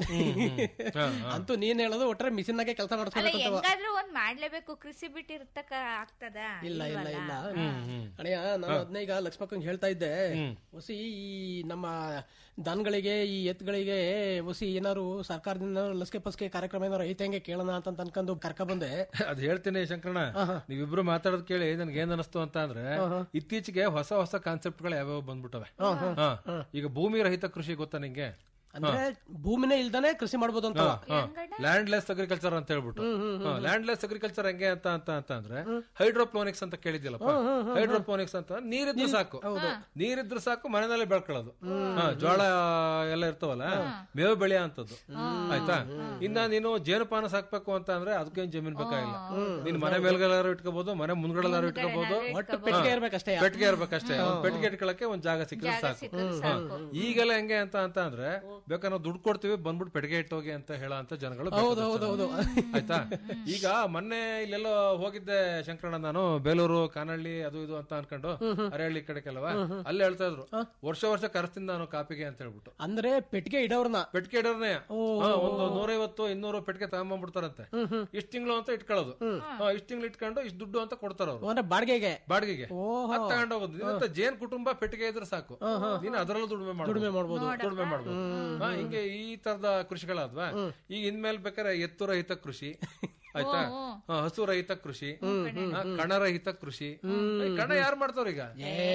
ಹಾ, ಹಾ. ಅಂತೂ ನೀನ್ ಹೇಳೋದು ಒಟ್ರೆ ಮಿಷಿನ್ ನಾಗೆ ಕೆಲಸ ಅಲ್ಲ ಮಾಡಿಸ್ಬೇಕು ಹೆಂಗಾದ್ರೂ ಒಂದ್ ಮಾಡ್ಲೇಬೇಕು ಕೃಷಿ ಬಿಟ್ಟಿರ್ತಕ್ಕ ಆಗ್ತದ ಇಲ್ಲ ಇಲ್ಲ ಇಲ್ಲ ಅಣ್ಣಯ್ಯ ನಾನು ಅದನ್ನ ಈಗ ಲಕ್ಷ್ಮಕ್ಕಂಗ್ ಹೇಳ್ತಾ ಇದ್ದೆ ಹೊಸಿ ಈ ನಮ್ಮ ದನಗಳಿಗೆ ಈ ಎತ್ತುಗಳಿಗೆ ಹೊಸಿ ಏನಾರು ಸರ್ಕಾರದಿಂದ ಲಸಿಕೆ ಪಸಿಕೆ ಕಾರ್ಯಕ್ರಮ ಏನಾರು ಐತೆ ಹಂಗೆ ಕೇಳೋಣ ಅಂತ ಅನ್ಕೊಂಡು ಕರ್ಕ ಬಂದೆ ಅದ್ ಹೇಳ್ತೀನಿ ಶಂಕರಣ ನೀವಿಬ್ರು ಮಾತಾಡೋದ್ ಕೇಳಿ ನನ್ಗೆ ಏನ್ ಅನಿಸ್ತು ಅಂತ ಅಂದ್ರೆ ಇತ್ತೀಚೆಗೆ ಹೊಸ ಹೊಸ ಕಾನ್ಸೆಪ್ಟ್ ಗಳು ಯಾವ್ಯಾವ ಬಂದ್ಬಿಟ್ಟವೆ ಹಾ. ಈಗ ಭೂಮಿ ರಹಿತ ಕೃಷಿ ಗೊತ್ತಾ ನಿಂಗೆ ಅಂದ್ರೆ ಭೂಮಿನೇ ಇಲ್ದಾನೆ ಕೃಷಿ ಮಾಡ್ಬೋದು ಅಂತ ಲ್ಯಾಂಡ್ ಲೆಸ್ ಅಗ್ರಿಕಲ್ಚರ್ ಅಂತ ಹೇಳ್ಬಿಟ್ಟು ಲ್ಯಾಂಡ್ ಲೆಸ್ ಅಗ್ರಿಕಲ್ಚರ್ ಹೆಂಗೆ ಅಂತ ಅಂತ ಅಂತ ಅಂದ್ರೆ ಹೈಡ್ರೋಪೋನಿಕ್ಸ್ ಅಂತ ಕೇಳಿದ್ಯಲ್ಲಪ್ಪ ಹೈಡ್ರೋಪೋನಿಕ್ಸ್ ಅಂತ ನೀರಿದ್ರೆ ಸಾಕು ನೀರಿದ್ರೆ ಸಾಕು ಮನೆಯಲ್ಲೇ ಬೆಳ್ಕೊಳ್ಳೋದು ಹಾ, ಜೋಳ ಎಲ್ಲ ಇರ್ತಾವಲ್ಲ ಮೇವು ಬೆಳೆಯ ಅಂತದ್ದು ಆಯ್ತಾ ಇನ್ನ ನೀನು ಜೇನುಪಾನ ಸಾಕ್ಬೇಕು ಅಂತ ಅಂದ್ರೆ ಅದಕ್ಕೇನ್ ಜಮೀನ್ ಬೇಕಾಗಿಲ್ಲ ನೀನ್ ಮನೆ ಮೇಲ್ಗಲಾರು ಇಟ್ಕೋಬಹುದು ಮನೆ ಮುಂದ್ಗಡೆಲ್ಲಾರು ಇಟ್ಕೋಬಹುದು ಒಟ್ಟು ಪೆಟ್ಟಿಗೆ ಇರ್ಬೇಕಷ್ಟೇ ಪೆಟ್ಟಿಗೆ ಇರ್ಬೇಕಷ್ಟೇ ಒಂದ್ ಪೆಟ್ಟಿಗೆ ಇಟ್ಕೊಳಕ್ಕೆ ಒಂದ್ ಜಾಗ ಸಿಕ್ಕಿದ್ರೆ ಸಾಕು ಹಾ. ಈಗೆಲ್ಲ ಹೆಂಗೆ ಅಂತ ಅಂತ ಅಂದ್ರೆ ಬೇಕಾದ್ರೆ ನಾವು ದುಡ್ಡು ಕೊಡ್ತೀವಿ ಬಂದ್ಬಿಟ್ಟು ಪೆಟ್ಟಿಗೆ ಇಟ್ಟೋಗಿ ಅಂತ ಹೇಳೋ ಅಂತ ಜನಗಳು ಹೌದು ಹೌದು ಹೌದು ಆಯ್ತಾ ಈಗ ಮೊನ್ನೆ ಇಲ್ಲೆಲ್ಲೋ ಹೋಗಿದ್ದೆ ಶಂಕರಣ್ಣ ನಾನು ಬೇಲೂರು ಕಾನಹಳ್ಳಿ ಅದು ಇದು ಅಂತ ಅನ್ಕೊಂಡು ಅರಹಳ್ಳಿ ಕಡೆ ಕೆಲವ ಅಲ್ಲಿ ಹೇಳ್ತಾ ಇದ್ರು ವರ್ಷ ವರ್ಷ ಕರೆಸ್ತೀನಿ ನಾನು ಕಾಪಿಗೆ ಅಂತ ಹೇಳ್ಬಿಟ್ಟು ಅಂದ್ರೆ ಪೆಟ್ಟಿಗೆ ಇಡೋರ್ನ ಪೆಟ್ಟಿಗೆ ಇಡೋರ್ನೇ ಹಾ, ಒಂದು ನೂರೈವತ್ತು ಇನ್ನೂರು ಪೆಟ್ಟಿಗೆ ತಗೊಂಡ್ಬಿಡ್ತಾರಂತೆ ಇಷ್ಟ ತಿಂಗಳು ಅಂತ ಇಟ್ಕೊಳ್ಳೋದು ಇಷ್ಟ ತಿಂಗಳು ಇಟ್ಕೊಂಡು ಇಷ್ಟ ದುಡ್ಡು ಅಂತ ಕೊಡ್ತಾರ ಅವ್ರು ಅಂದ್ರೆ ಬಾಡಿಗೆಗೆ ಬಾಡಿಗೆಗೆ ಅದ್ ತಗೊಂಡೋಗೋದು ನಿನ್ನಂತ ಜೇನ್ ಕುಟುಂಬ ಪೆಟ್ಟಿಗೆ ಇದ್ರೆ ಸಾಕು ನೀನು ಅದರಲ್ಲೂ ದುಡಿಮೆ ದುಡಿಮೆ ಮಾಡ್ಬೋದು ದುಡಿಮೆ ಮಾಡ್ಬೋದು ಹಾ, ಹಿಂಗೆ ಈ ತರದ ಕೃಷಿಗಳಾದ್ವಾ ಈಗ ಇನ್ಮೇಲೆ ಬೇಕಾದ್ರೆ ಎತ್ತು ರಹಿತ ಕೃಷಿ ಆಯ್ತಾ ಹಾ, ಹಸು ರಹಿತ ಕೃಷಿ ಹಾ, ಕಣರಹಿತ ಕೃಷಿ ಈ ಕಣ ಯಾರು ಮಾಡ್ತಾವ್ರ ಈಗ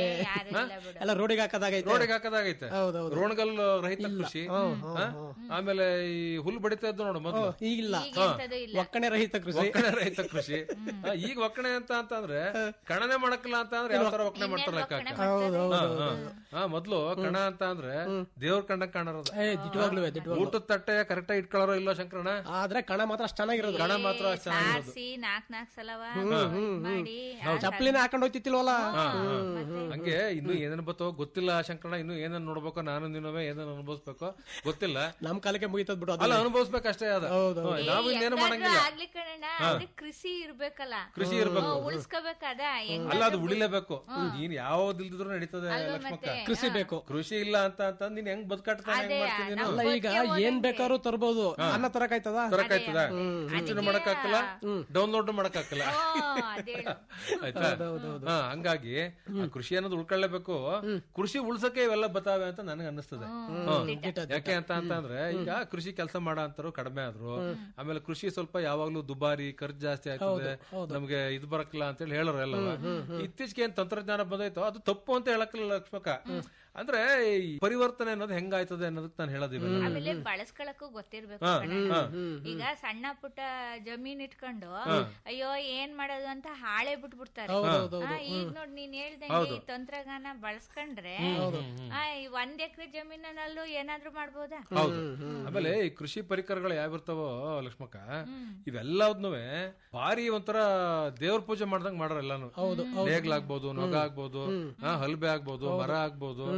ಎಲ್ಲ ರೋಡಿಗೆ ಹಾಕದಾಗೈತೆ ರೋಡಿಗೆ ಹಾಕದಾಗೈತೆ ಹೌದೌದು. ರೋಣಗಲ್ ರಹಿತ ಕೃಷಿ ಹಾ? ಆಮೇಲೆ ಈ ಹುಲ್ ಬಡಿತಾ ಇದ್ದು ನೋಡು ಮೊದ್ಲು ಈಗಿಲ್ಲ ಈಗೆಂತದೂ ಇಲ್ಲ ಒಕ್ಕಣೆ ರಹಿತ ಕೃಷಿ ಒಕ್ಕಣೆ ರಹಿತ ಕೃಷಿ ಹಾ, ಈಗ ಒಕ್ಕಣೆ ಅಂತ ಅಂತಂದ್ರೆ ಕಣನೆ ಮಾಡಕ್ಕಿಲ್ಲ ಅಂತ ಅಂದ್ರೆ ಯಾವ ತರ ಒಕ್ಕಣೆ ಮಾಡ್ತಾರ ಲೆಕ್ಕ ಹಾಕ. ಹಾ, ಹಾ. ಹಾ ಮೊದ್ಲು ಕಣ ಅಂತ ಅಂದ್ರೆ ದೇವ್ರ ಕಂಡ ಕಾಣರೋದು ಏ ದಿಟ್ಟವಾಗ್ಲೂ ದಿಟ್ಟವಾಗ್ಲೂ ಊಟದ ತಟ್ಟೆ ಕರೆಕ್ಟ್ ಆಗಿ ಇಟ್ಕೊಳ್ಳೋರೋ ಇಲ್ಲ ಶಂಕರಣ ಆದ್ರೆ ಕಣ ಮಾತ್ರ ಅಷ್ಟ್ ಚೆನ್ನಾಗಿರೋದು ಕಣ ಮಾತ್ರ ಅಷ್ಟ್ ಚೆನ್ನಾಗಿರೋದು ಸಾರಿಸಿ ನಾಕ್ ನಾಕ್ ಸಲವ ಮಾಡಿ ಚಪ್ಪಲಿನ ಹಾಕೊಂಡು ಹೋಯ್ತಿತ್ತಿಲ್ವಲ್ಲ ಹಾ, ಹಾ. ಹಂಗೆ ಇನ್ನು ಏನೇನ್ ಬತ್ತೋ ಗೊತ್ತಿಲ್ಲ ಶಂಕರಣ ಇನ್ನು ಏನೇನ್ ನೋಡ್ಬೇಕೋ ನಾನು ನೀನವೇ ಏನೇನ್ ಅನುಭವಿಸ್ಬೇಕೋ ಗೊತ್ತಿಲ್ಲ ನಮ್ ಕಾಲಕ್ಕೆ ಮುಗಿತದ್ ಬಿಡು ಅದು ಅಲ್ಲ ಅನುಭವಿಸ್ಬೇಕಷ್ಟೇ ಅದ ಹಾ, ನಾವು ಇನ್ನೇನು ಮಾಡಂಗಿಲ್ಲ ಆಗ್ಲಿ ಕಣಣ್ಣ ಆದ್ರೆ ಕೃಷಿ ಇರ್ಬೇಕಲ್ಲ ಕೃಷಿ ಇರ್ಬೇಕು ಉಳಿಸ್ಕೋಬೇಕದ ಹೆಂಗ್ ಅಲ್ಲ ಅದು ಉಳಿಲೇಬೇಕು ನೀನ್ ಯಾವ್ದಿಲ್ದಿದ್ರು ನಡೀತದೆ ಲಕ್ಷ್ಮಕ್ಕ ಕೃಷಿ ಬೇಕು ಕೃಷಿ ಇಲ್ಲ ಅಂತ ಅಂತ ನೀನ್ ಹೆಂಗ್ ಬದುಕಾಡ್ತಾನೆ ಹೆಂಗ್ ಮಾಡ್ತೀನಿ ನೀನು ಅಲ್ಲ ಈಗ ಏನ್ ಬೇಕಾದ್ರೂ ತರ್ಬೋದು ಅನ್ನ ತರಕಾಯ್ತದ ತರಕಾಯ್ತದ ಸೂಚನೆ ಮಾಡಕ್ ಹಾಕಲ್ಲ ಡೌನ್ಲೋಡ್ ಮಾಡಕ್ ಹಾಕಲ್ಲ ಅದೇಳು ಆಯ್ತಾ ಹಾ ಹಂಗಾಗಿ ಆ ಕೃಷಿ ಅನ್ನೋದು ಉಳ್ಕೊಳ್ಳೇಬೇಕು ಕೃಷಿ ಉಳ್ಸಕ್ಕೆ ಇವೆಲ್ಲ ಬತಾವೆ ಅಂತ ನನಗೆ ಅನ್ನಿಸ್ತದೆ ಹ್ಮ್. ಯಾಕೆ ಅಂತ ಅಂತಂದ್ರೆ ಈಗ ಕೃಷಿ ಕೆಲಸ ಮಾಡೋ ಅಂತರು ಕಡಿಮೆ ಆದ್ರು ಆಮೇಲೆ ಕೃಷಿ ಸ್ವಲ್ಪ ಯಾವಾಗ್ಲೂ ದುಬಾರಿ ಖರ್ಚು ಜಾಸ್ತಿ ಆಗ್ತದೆ ನಮ್ಗೆ ಇದು ಬರಕ್ಕಿಲ್ಲ ಅಂತ ಹೇಳಿ ಹೇಳೋರು ಎಲ್ಲವ ಇತ್ತೀಚೆಗೆ ಏನ್ ತಂತ್ರಜ್ಞಾನ ಬಂದೈತೋ ಅದು ತಪ್ಪು ಅಂತ ಹೇಳಕ್ಕಿಲ್ಲ ಲಕ್ಷ್ಮಕ ಅಂದ್ರೆ ಈ ಪರಿವರ್ತನೆ ಅನ್ನೋದು ಹೆಂಗಾಯ್ತದೆ ಅನ್ನೋದಕ್ಕೆ ನಾನು ಹೇಳೋದಿಲ್ಲ ಆಮೇಲೆ ಬಳಸ್ಕೊಳಕ್ಕೂ ಗೊತ್ತಿರ್ಬೇಕು ಹಾ, ಕಣೆ. ಹಾ. ಈಗ ಸಣ್ಣ ಪುಟ್ಟ ಜಮೀನ್ ಇಟ್ಕೊಂಡು ಅಯ್ಯೋ ಏನ್ ಮಾಡೋದು ಅಂತ ಹಾಳೆ ಬಿಟ್ಬಿಡ್ತಾರೆ ಆ, ಈಗ ನೋಡ್ ನೀನ್ ಹೇಳ್ದಂಗೆ ಈ ತಂತ್ರಜ್ಞಾನ ಬಳಸ್ಕೊಂಡ್ರೆ ಆ, ಈ ಒಂದ್ ಎಕರೆ ಜಮೀನಲ್ಲೂ ಏನಾದ್ರೂ ಮಾಡ್ಬೋದಾ ಹೌದು ಆಮೇಲೆ ಈ ಕೃಷಿ ಪರಿಕರಗಳು ಯಾವಿರ್ತಾವೋ ಲಕ್ಷ್ಮಕ್ಕ ಇವೆಲ್ಲದನ್ನು ಭಾರಿ ಒಂಥರ ದೇವ್ರ ಪೂಜೆ ಮಾಡ್ದಂಗ್ ಮಾಡ್ರ ಎಲ್ಲಾನು ನೇಗ್ಲಾಗ್ಬೋದು ನೊಗ ಆಗ್ಬೋದು ಹಾ, ಹಲ್ಬೆ ಆಗ್ಬೋದು ಮರ ಆಗ್ಬೋದು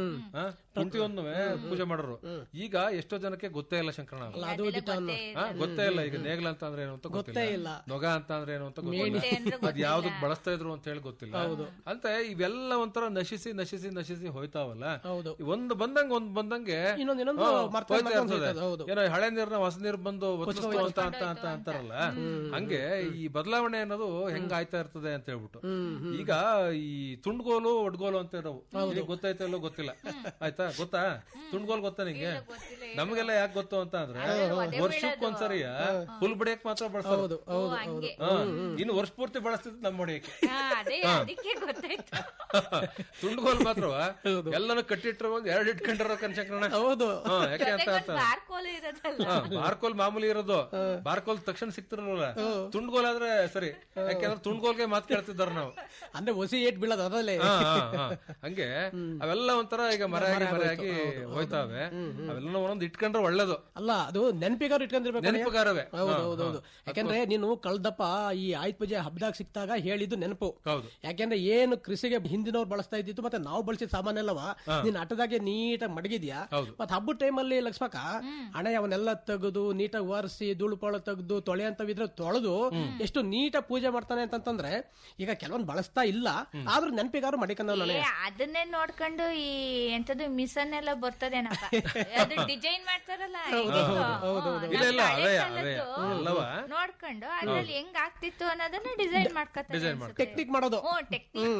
ಆ, ಕುಂಟಿಯನ್ನು ಪೂಜೆ ಮಾಡೋರು ಈಗ ಎಷ್ಟೋ ಜನಕ್ಕೆ ಗೊತ್ತೇ ಇಲ್ಲ ಶಂಕರಣ ಅಲ್ಲ, ಅದು ದಿಟ ಅನ್ನೋ. ಆ, ಗೊತ್ತೇ ಇಲ್ಲ ಈಗ ನೇಗ್ಲ ಅಂತ ಅಂದ್ರೆ ಏನು ಅಂತ ಗೊತ್ತೇ ಗೊತ್ತಿಲ್ಲ ಇಲ್ಲ. ನೊಗ ಅಂತ ಅಂದ್ರೆ ಏನು ಅಂತ ಗೊತ್ತಿಲ್ಲ ಅದ್ ಯಾವ್ದಕ್ ಬಳಸ್ತಾ ಇದ್ರು ಅಂತ ಹೇಳಿ ಗೊತ್ತಿಲ್ಲ ಅಂತ ಇವೆಲ್ಲ ಒಂಥರ ನಶಿಸಿ ನಶಿಸಿ ನಶಿಸಿ ಹೋಯ್ತಾವಲ್ಲ ಹೌದು. ಈ ಒಂದು ಬಂದಂಗ ಒಂದ್ ಬಂದಂಗೆ ಇನ್ನೊಂದ್ ಇನ್ನೊಂದು ಹಾ, ಮರ್ತ- ಹೋಯ್ತಾ ಮರ್ತೊಂದ್ ಇರ್ತದೆ. ಹೋಯ್ತದೆ, ಹೌದು. ಏನೋ ಹಳೆ ನೀರ್ನ ಹೊಸ ನೀರ್ ಬಂದು ಒತ್ತಿಸ್ತು ಅಂತ ಅಂತ ಅಂತ ಅಂತಾರಲ್ಲ ಹಂಗೆ ಈ ಬದಲಾವಣೆ ಅನ್ನೋದು ಹೆಂಗ್ ಆಯ್ತಾ ಇರ್ತದೆ ಅಂತ ಹೇಳ್ಬಿಟ್ಟು ಈಗ ಈ ತುಂಡ್ಗೋಲು ಒಡ್ಗೋಲು ಅಂತ ಇರೋವು ನಿನಗ್ ಗೊತ್ತಾಯ್ತಾ ಇಲ್ಲೋ ಗೊತ್ತಿಲ್ಲ ಆಯ್ತಾ ಗೊತ್ತಾ ತುಂಡ್ಗೋಲ್ ಗೊತ್ತಾ ನಿಂಗೆ ನಮಗೆಲ್ಲ ಯಾಕೆ ಗೊತ್ತು ಅಂತ ಅಂದ್ರೆ ವರ್ಷಕ್ಕೊಂದ್ಸರಿ ಹುಲ್ ಬಡಿಯಕ್ ಮಾತ್ರ ಬಳಸೋದು ಹೌದು ಹೌದು ಹೌದು ಹಾ, ಇನ್ನು ವರ್ಷ ಪೂರ್ತಿ ಬಳಸ್ತಿದ್ದು ನಮ್ಮ ಹೊಡಿಯಕ್ಕೆ ಹಾ, ಅದೇ ಅದಕ್ಕೆ ಗೊತ್ತಾಯ್ತು ತುಂಡ್ಗೋಲ್ ಮಾತ್ರ ಎಲ್ಲಾನು ಕಟ್ಟಿಟ್ರು ಒಂದ್ ಎರಡ್ ಇಟ್ಕೊಂಡಿರೋ ಕನ್ಶಂಕರಣ ಹೌದು ಯಾಕೆ ಅಂತ ಅಂತ ಬಾರ್ಕೋಲ್ ಇರೋದಲ್ಲ ಹಾ, ಬಾರ್ಕೋಲ್ ಮಾಮೂಲಿ ಇರೋದು ಬಾರ್ಕೋಲ್ ತಕ್ಷಣ ಸಿಕ್ತಿರಲ್ಲ ತುಂಡ್ಗೋಲ್ ಆದ್ರೆ ಸರಿ ಯಾಕೆಂದ್ರೆ ತುಂಡ್ಗೋಲ್ಗೆ ಮಾತು ಕೇಳ್ತಿದ್ದಾರ ನಾವು ಅಂದ್ರೆ ಹೊಸಿ ಏಟ್ ಬೀಳೋದು ಅದಲ್ಲೇ ಹಾ, ಹಾ, ಹಾ. ಹಂಗೆ ಅವೆಲ್ಲ ಒಂಥರ ಈಗ ಮರೆಯಾಗಿ ಮರೆಯಾಗಿ ಹೋಯ್ತಾವೆ ಅವೆಲ್ಲ ಒಂದೊಂದು ಇಟ್ಕೊಂಡ್ರೆ ಒಳ್ಳೇದು ಅಲ್ಲ ಅದು ನೆನಪಿಗಾರು ಇಟ್ಕೊಂಡಿರ್ಬೇಕು ನೆನಪುಗಾರವೇ. ಹೌದು ಹಾ, ಹೌದು ಹೌದು ಹಾ. ಯಾಕಂದ್ರೆ ನೀನು ಕಳ್ದಪ್ಪ ಈ ಆಯ್ತು ಪೂಜೆ ಹಬ್ಬದಾಗ ಸಿಕ್ತಾಗ ಹೇಳಿದ್ದು ನೆನಪು ಹೌದು ಯಾಕೆಂದ್ರೆ ಏನು ಕೃಷಿಗೆ ಹಿಂದಿನವ್ರು ಬಳಸ್ತಾ ಇದ್ದಿತ್ತು ಮತ್ತೆ ನಾವು ಬಳಸಿದ ಸಾಮಾನ್ ಎಲ್ಲವ ನೀನ್ ಆಟದಾಗೆ ನೀಟಾಗಿ ಮಡಗಿದ್ಯಾ ಹೌದು. ಮತ್ತೆ ಹಬ್ಬದ ಟೈಮಲ್ಲಿ ಲಕ್ಷ್ಮಕ್ಕ ಹಣೆ ಅವನ್ನೆಲ್ಲ ತೆಗೆದು ನೀಟಾಗಿ ಒರೆಸಿ ಧೂಳು ಪಾಳು ತೆಗೆದು ತೊಳೆ ಅಂತವಿದ್ರೆ ತೊಳೆದು ಎಷ್ಟು ನೀಟಾಗಿ ಪೂಜೆ ಮಾಡ್ತಾನೆ ಅಂತಂದ್ರೆ ಈಗ ಕೆಲವೊಂದು ಬಳಸ್ತಾ ಇಲ್ಲ ಆದ್ರೂ ನೆನಪಿಗಾರು ಮಡಿಕಂದ ಏ, ಅದನ್ನೇ ನೋಡ್ಕೊಂಡು ಈ ಎಂತದು ಮಿಸನ್ ಎಲ್ಲ ಬರ್ತದೇನಪ್ಪ ಅದು ಡಿಸೈನ್ ಮಾಡ್ತಾರಲ್ಲ ಇದಿತ್ತು. ಹ್ಮ್, ಇಲ್ಲ ಇಲ್ಲ ನಮ್ಮ ಅವೇ ಹಳೆ ಅವೇ ಕಾಲದ್ದು ಎಲ್ಲವ ನೋಡ್ಕೊಂಡು ಅದ್ರಲ್ಲಿ ಹೆಂಗ್ ಆಗ್ತಿತ್ತು ಅನ್ನೋದನ್ನ ಡಿಸೈನ್ ಮಾಡ್ಕೊತಾರೆ Design ಅನ್ಸುತ್ತೆ. ಟೆಕ್ನಿಕ್ ಮಾಡೋದು ಹ್ಮ್ ಟೆಕ್ನಿಕ್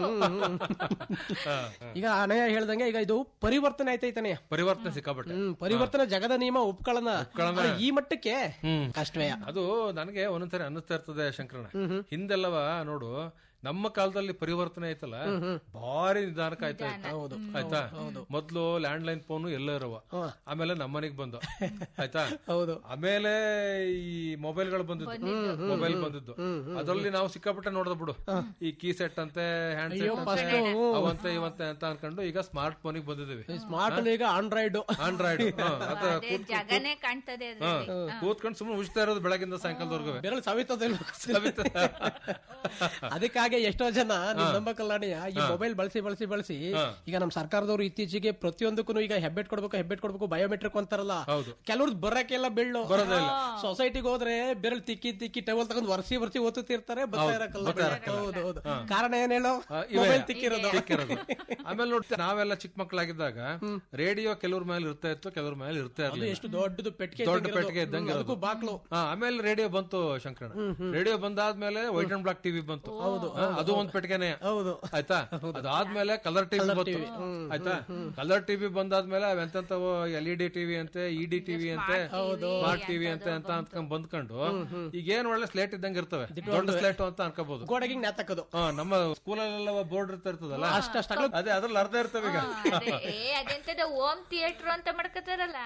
ಈಗ ಅನಯ ಹೇಳ್ದಂಗೆ ಈಗ ಇದು ಪರಿವರ್ತನೆ ಆಯ್ತೈತಾನೆ ಪರಿವರ್ತನೆ ಸಿಕ್ಕಾಪಟ್ಟೆ ಹ್ಮ್ ಪರಿವರ್ತನೆ ಜಗದ ನಿಯಮ ಒಪ್ಕೊಳ್ಳೋಣ ಆದ್ರೆ ಈ ಮಟ್ಟಕ್ಕೆ ಕಷ್ಟವೇ ಅದು ನನಗೆ ಒಂದೊಂದ್ಸರಿ ಅನ್ನಿಸ್ತಾ ಇರ್ತದೆ ಶಂಕರಣ ಹಿಂದೆಲ್ಲವ ನೋಡು ನಮ್ಮ ಕಾಲದಲ್ಲಿ ಪರಿವರ್ತನೆ ಆಯ್ತಲ್ಲ ಭಾರಿ ನಿಧಾನಕ್ಕೆ ಆಯ್ತಾ ಇತ್ತು. ಆಯ್ತಾ ಮೊದ್ಲು ಲ್ಯಾಂಡ್ ಲೈನ್ ಫೋನ್ ಎಲ್ಲ ಇರವ ಆಮೇಲೆ ನಮ್ಮನೆಗ್ ಬಂದು ಆಯ್ತಾ ಹೌದು ಆಮೇಲೆ ಈ ಮೊಬೈಲ್ಗಳು ಬಂದಿದ್ದು ಮೊಬೈಲ್ ಬಂದಿದ್ದು ಅದರಲ್ಲಿ ನಾವು ಸಿಕ್ಕಾಪಟ್ಟೆ ನೋಡ್ದ ಬಿಡು ಈ ಕೀ ಸೆಟ್ ಅಂತೆ ಹ್ಯಾಂಡ್ ಸೆಟ್ ಅವಂತೆ ಇವಂತೆ ಅಂತ ಅನ್ಕೊಂಡು ಈಗ ಸ್ಮಾರ್ಟ್ ಫೋನಿಗೆ ಬಂದಿದ್ದೀವಿ ಸ್ಮಾರ್ಟ್ ಈಗ ಆಂಡ್ರಾಯ್ಡ್ ಆಂಡ್ರಾಯ್ಡ್ ಅದೇ ಜಗನೇ ಕಾಣ್ತದೆ ಅದ್ರಲ್ಲಿ ಕೂತ್ಕೊಂಡು ಸುಮ್ಮನೆ ಉಜ್ತಾ ಇರೋದು ಬೆಳಗಿಂದ ಸಾಯಂಕಾಲದವರೆಗೂ ಬೆರಳು ಸವಿತದಿಲ್ಲ ಅದಕ್ಕಾಗಿ ಎಷ್ಟೋ ಜನ ನಿಮ್ ನಂಬಕಲ್ಲಾಣಿಯ ಈ ಮೊಬೈಲ್ ಬಳಸಿ ಬಳಸಿ ಬಳಸಿ ಈಗ ನಮ್ ಸರ್ಕಾರದವರು ಇತ್ತೀಚೆಗೆ ಪ್ರತಿಯೊಂದಕ್ಕೂ ಈಗ ಹೆಬ್ಬೆಟ್ ಕೊಡ್ಬೇಕು ಹೆಬ್ಬೆಟ್ ಕೊಡ್ಬೇಕು ಬಯೋಮೆಟ್ರಿಕ್ ಅಂತಾರಲ್ಲ ಹೌದು. ಕೆಲವ್ರದ್ದು ಬರಕ್ಕೆಲ್ಲ ಬೆಳ್ಳು ಸೊಸೈಟಿಗೆ ಹೋದ್ರೆ ಬೆರಳು ತಿಕ್ಕಿ ತಿಕ್ಕಿ ಟೇಬಲ್ ತಗೊಂಡ್ ವರ್ಷಿ ವರ್ಷಿ ಓದ್ತಿರ್ತಾರೆ ಬರ್ತಾ ಇರಕ್ಕಲ್ಲ ಹೌದು ಹೌದು ಕಾರಣ ಏನ್ ಹೇಳೋ ಆ, ಇವೆ. ಮೊಬೈಲ್ ತಿಕ್ಕಿರೋದು ತಿಕ್ಕಿರೋದು. ಆಮೇಲೆ ನೋಡ್ತಾ ನಾವೆಲ್ಲ ಚಿಕ್ಕ ಮಕ್ಕಳಾಗಿದ್ದಾಗ ರೇಡಿಯೋ ಕೆಲವ್ರ ಮೇಲೆ ಇರ್ತಾ ಇತ್ತು ಕೆಲವ್ರ ಮೇಲೆ ಇರ್ತಾ ಅದು ಇರ್ಲಿಲ್ಲ ಎಷ್ಟು ದೊಡ್ಡದು ಪೆಟ್ಟಿಗೆ ದೊಡ್ಡ ಇದ್ದಂಗೆ ಪೆಟ್ಟಿಗೆ ಇರೋದು. ಇದ್ದಂಗೆ ಅದಕ್ಕೂ ಇರೋದು. ಬಾಕ್ಲು ಹಾ, ಆಮೇಲೆ ರೇಡಿಯೋ ಬಂತು ಶಂಕರಣ ರೇಡಿಯೋ ಬಂದಾದ್ಮೇಲೆ ವೈಟ್ ಅಂಡ್ ಬ್ಲಾಕ್ ಟಿವಿ ಬಂತು ಹಾ, ಅದು ಒಂದ್ ಪೆಟ್ಟಿಗೆನೆ ಹೌದು ಆಯ್ತಾ ಅದಾದ್ಮೇಲೆ ಕಲರ್ ಟಿವಿ ಬಂತು ಆಯ್ತಾ ಕಲರ್ ಟಿವಿ ಬಂದಾದ್ಮೇಲೆ ಅವೆಂತವು ಎಲ್ ಇ ಡಿ ಟಿವಿ ಅಂತೆ ಇ ಡಿ ಟಿವಿ ಅಂತೆ ಸ್ಮಾರ್ಟ್ ಟಿವಿ ಅಂತೆ ಅಂತ ಅಂದ್ಕೊಂಡ್ ಬಂದ್ಕೊಂಡು ಈಗ ಏನ್ ಒಳ್ಳೆ ಸ್ಲೇಟ್ ಇದ್ದಂಗೆ ಇರ್ತವೆ ದೊಡ್ಡ ಸ್ಲೇಟ್ ಅಂತ ಅನ್ಕೋಬಹುದು ಗೋಡೆಗೆ ನೇತಕ್ಕದು ಹಾ, ನಮ್ಮ ಸ್ಕೂಲಲ್ಲೆಲ್ಲ ಬೋರ್ಡ್ ಇರ್ತಾ ಇರ್ತದಲ್ಲ ಅಷ್ಟಷ್ಟು ಅದೇ ಅದ್ರಲ್ಲಿ ಅರ್ಧ ಇರ್ತವೆ ಈಗ ಅದೇ, ಏ ಅದೆಂತದ ಓಮ್ ಥಿಯೇಟರ್ ಅಂತ ಮಾಡ್ಕೋತಾರಲ್ಲ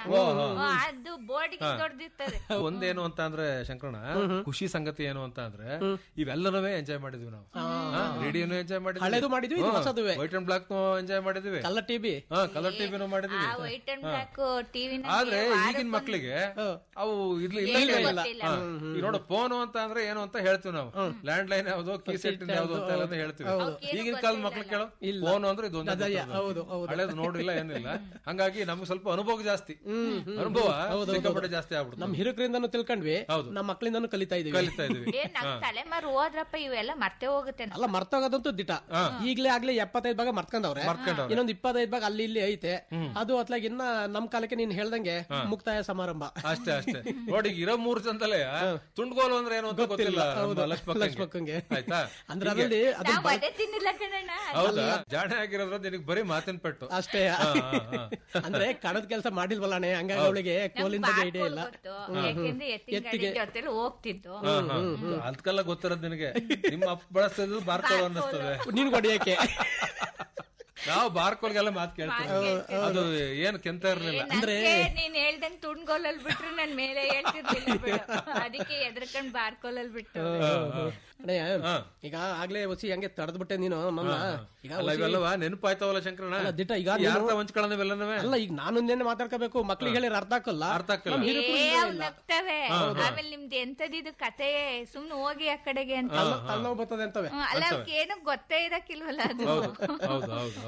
ಅದು ಬೋರ್ಡಿಗೆ ದೊಡ್ಡದಿರ್ತದೆ ಒಂದೇನು ಅಂತ ಅಂದ್ರೆ ಶಂಕರಣ ಖುಷಿ ಸಂಗತಿ ಏನು ಅಂತ ಅಂದ್ರೆ ಇವೆಲ್ಲನೂ ಎಂಜಾಯ್ ಮಾಡಿದ್ವಿ ನಾವು ರೇಡಿಯೋನು ಎಂಜಾಯ್ ಹಳೇದು ಮಾಡಿದ್ವಿ, ಇದು ಹೊಸದುವೆ. ವೈಟ್ ಅಂಡ್ ಬ್ಲಾಕ್ ಎಂಜಾಯ್ ಮಾಡಿದ್ವಿ ಕಲ್ಲ ಟಿವಿ ಹಾ ಕಲರ್ ಟಿವಿನೂ ಮಾಡಿದ್ವಿ ಆ ವೈಟ್ ಅಂಡ್ ಬ್ಲಾಕ್ ಟಿವಿನ ಆದ್ರೆ ಈಗಿನ ಮಕ್ಳಿಗೆ ಅವು ಇರ್ಲಿ ಇಲ್ಲ ಏನೂ ಇಲ್ಲ ಗೊತ್ತಿಲ್ಲ. ಹಾ. ಈಗ ನೋಡು ಫೋನ್ ಅಂತ ಅಂದ್ರೆ ಏನು ಅಂತ ಹೇಳ್ತೀವಿ ನಾವು ಲ್ಯಾಂಡ್ ಲೈನ್ ಯಾವ್ದು ಕೀ ಸೆಟ್ ಯಾವ್ದು ಅಂತ ಎಲ್ಲ ಹೇಳ್ತೀವಿ ಈಗಿನ ಕಾಲದ ಮಕ್ಳು ಕೇಳೋ ಫೋನ್ ಅಂದ್ರೆ ಇದೊಂದು ಹೌದು, ಹೌದು. ಹಳೇದು ನೋಡಿಲ್ಲ ಏನಿಲ್ಲ ಹಂಗಾಗಿ ನಮ್ಗೆ ಸ್ವಲ್ಪ ಅನುಭವ ಜಾಸ್ತಿ ಅನುಭವ ಸಿಕ್ಕಾಪಟ್ಟೆ ಜಾಸ್ತಿ ಆಗ್ಬಿಡುತ್ತೆ ನಮ್ ಹಿರಿಕರಿಂದನೂ ತಿಳ್ಕೊಂಡ್ವಿ ಹೌದು. ನಮ್ಮ ಮಕ್ಕಳಿಂದನೂ ಕಲಿತಾ ಇದೀವಿ ಕಲಿತಾ ಇದೀವಿ ಏ ನಮ್ ತಲೆಮಾರು ಹೋದ್ರಪ್ಪ ಇವೆಲ್ಲ ಮರ್ತೆ ಹೋಗುತ್ತೆ ನಮ್ಗೆ. ಅಲ್ಲ ಮರ್ತೋಗೋದಂತೂ ದಿಟ ಈಗ್ಲೇ ಆಗ್ಲೇ ಎಪ್ಪತ್ತೈದು ಭಾಗ ಮರ್ತ್ಕೊಂಡವ್ರೆ ಮರ್ತ್ಕೊಂಡವ್ರೆ. ಇನ್ನೊಂದ್ ಇಪ್ಪತ್ತೈದು ಭಾಗ ಅಲ್ಲಿ ಇಲ್ಲಿ ಐತೆ ಅದು ಅತ್ಲಾಗ ಇನ್ನ ನಮ್ ಕಾಲಕ್ಕೆ ನೀನ್ ಹೇಳ್ದಂಗೆ ಮುಕ್ತಾಯ ಸಮಾರಂಭ ಅಷ್ಟೇ ಅಷ್ಟೇ ನೋಡಿ ಈಗ ಇರೋ ಮೂರ್ ಜನದಲ್ಲೇ ತುಂಡ್ಗೋಲು ಅಂದ್ರೆ ಏನು ಅಂತ ಗೊತ್ತಿಲ್ಲ ಹೌದು. ನಮ್ಮ ಲಕ್ಷ್ಮಕ್ಕಂಗೆ. ಲಕ್ಷ್ಮಕ್ಕಂಗೆ. ಆಯ್ತಾ ಅಂದ್ರೆ ಹೀಗೆ. ಅದ್ರಲ್ಲಿ ಅದು ನಾವ್ ಅದೇ ತಿನ್ನಿಲ್ಲ ಕಣಣ್ಣ ಹೌದಾ ಜಾಣೆ ಆಗಿರೋದ್ರ ನಿನಗೆ ಬರೀ ಮಾತಿನ ಪೆಟ್ಟು ಅಷ್ಟೇ ಹಾ, ಹಾ, ಹಾ. ಅಂದ್ರೆ ಕಣದ ಕೆಲಸ ಮಾಡಿಲ್ವಲ್ಲಣೆ ಹಂಗಾಗಿ ಅವಳಿಗೆ ಕೋಲಿನ ಬಗ್ಗೆ ಐಡಿಯಾ ಇಲ್ಲ ಗೊತ್ತು ಯಾಕೆಂದ್ರೆ ಎತ್ತಿನ ಗಾಡಿ ಜೊತೆಲಿ ಹೋಗ್ತಿದ್ದು ಹಾ, ಹಾ. ಅದಕ್ಕೆಲ್ಲ ಗೊತ್ತಿರೋದು ನಿನಗೆ ನಿಮ್ಮ ಅಪ್ಪ ಬಳಸ್ತಿದ್ದು ಬಾರ್ಕೋಲ್ ಅನ್ನಿಸ್ತದೆ ನೀನ್ ಹೊಡಿಯಕ್ಕೆ ನಾವು ಬಾರ್ಕೋಲ್ಗೆಲ್ಲ ಮಾತು ಕೇಳ್ತೀವಿ ಅದು ಏನು ಕೆಂತ ಇರ್ಲಿಲ್ಲ ಅಂದ್ರೆ ನೀನ್ ಹೇಳ್ದಂಗ್ ತುಂಡ್ಗೋಲಲ್ಲಿ ಬಿಟ್ರು ನನ್ ಮೇಲೆ ಹೇಳ್ತಿರ್ಲಿಲ್ಲ ಬಿಡು ಅದಕ್ಕೆ ಎದ್ರಕೊಂಡ್ ಬಾರ್ಕೋಲಲ್ಲಿ ಬಿಟ್ಟು ಅಣ್ಣಯ್ಯ, ಈಗ ಆಗ್ಲೇ ಹೊಸಿ ಹಂಗೆ ತಡೆದ್ಬಿಟ್ಟೆ ನೀನು ನನ್ನ ಈಗ ಅಲ್ಲ ಹೊಸಿ- ಇವೆಲ್ಲವ ನೆನಪಾಯ್ತವಲ್ಲ ಶಂಕರಣ ಅಲ್ಲ, ದಿಟ ಈಗ ಯಾರ್ತ ನೀನು- ಹಂಚ್ಕೊಳ್ಳೋದು ಇವೆಲ್ಲನೂ ಅಲ್ಲ ಈಗ ನಾನು ನಿನ್ನೆ ಮಾತಾಡ್ಕೋಬೇಕು ಮಕ್ಳಿಗೆ ಹೇಳಿ ಅರ್ಥ ಹಾಕಲ್ಲ ಅರ್ಥ ಹಾಕಲ್ಲ. ನಮ್ ಏ ಹಿರಿಕರು ಅವ್ ನಗ್ತವೆ ಆಮೇಲೆ ನಿಮ್ದು ಎಂತದಿದು ಕತೆ ಸುಮ್ನೆ ಹೋಗಿ ಆ ಕಡೆಗೆ ಅಂತ ತಲೆನೋವು ಬರ್ತದೆ ಅಂತವೆ ಹ್ಮ್, ಅಲ್ಲ ಅವಕ್ಕೆ ಏನು ಗೊತ್ತೇ ಇರಕ್ಕಿಲ್ವಲ್ಲ ಅದು ಹೌದು ಹೌದು ಹೌದು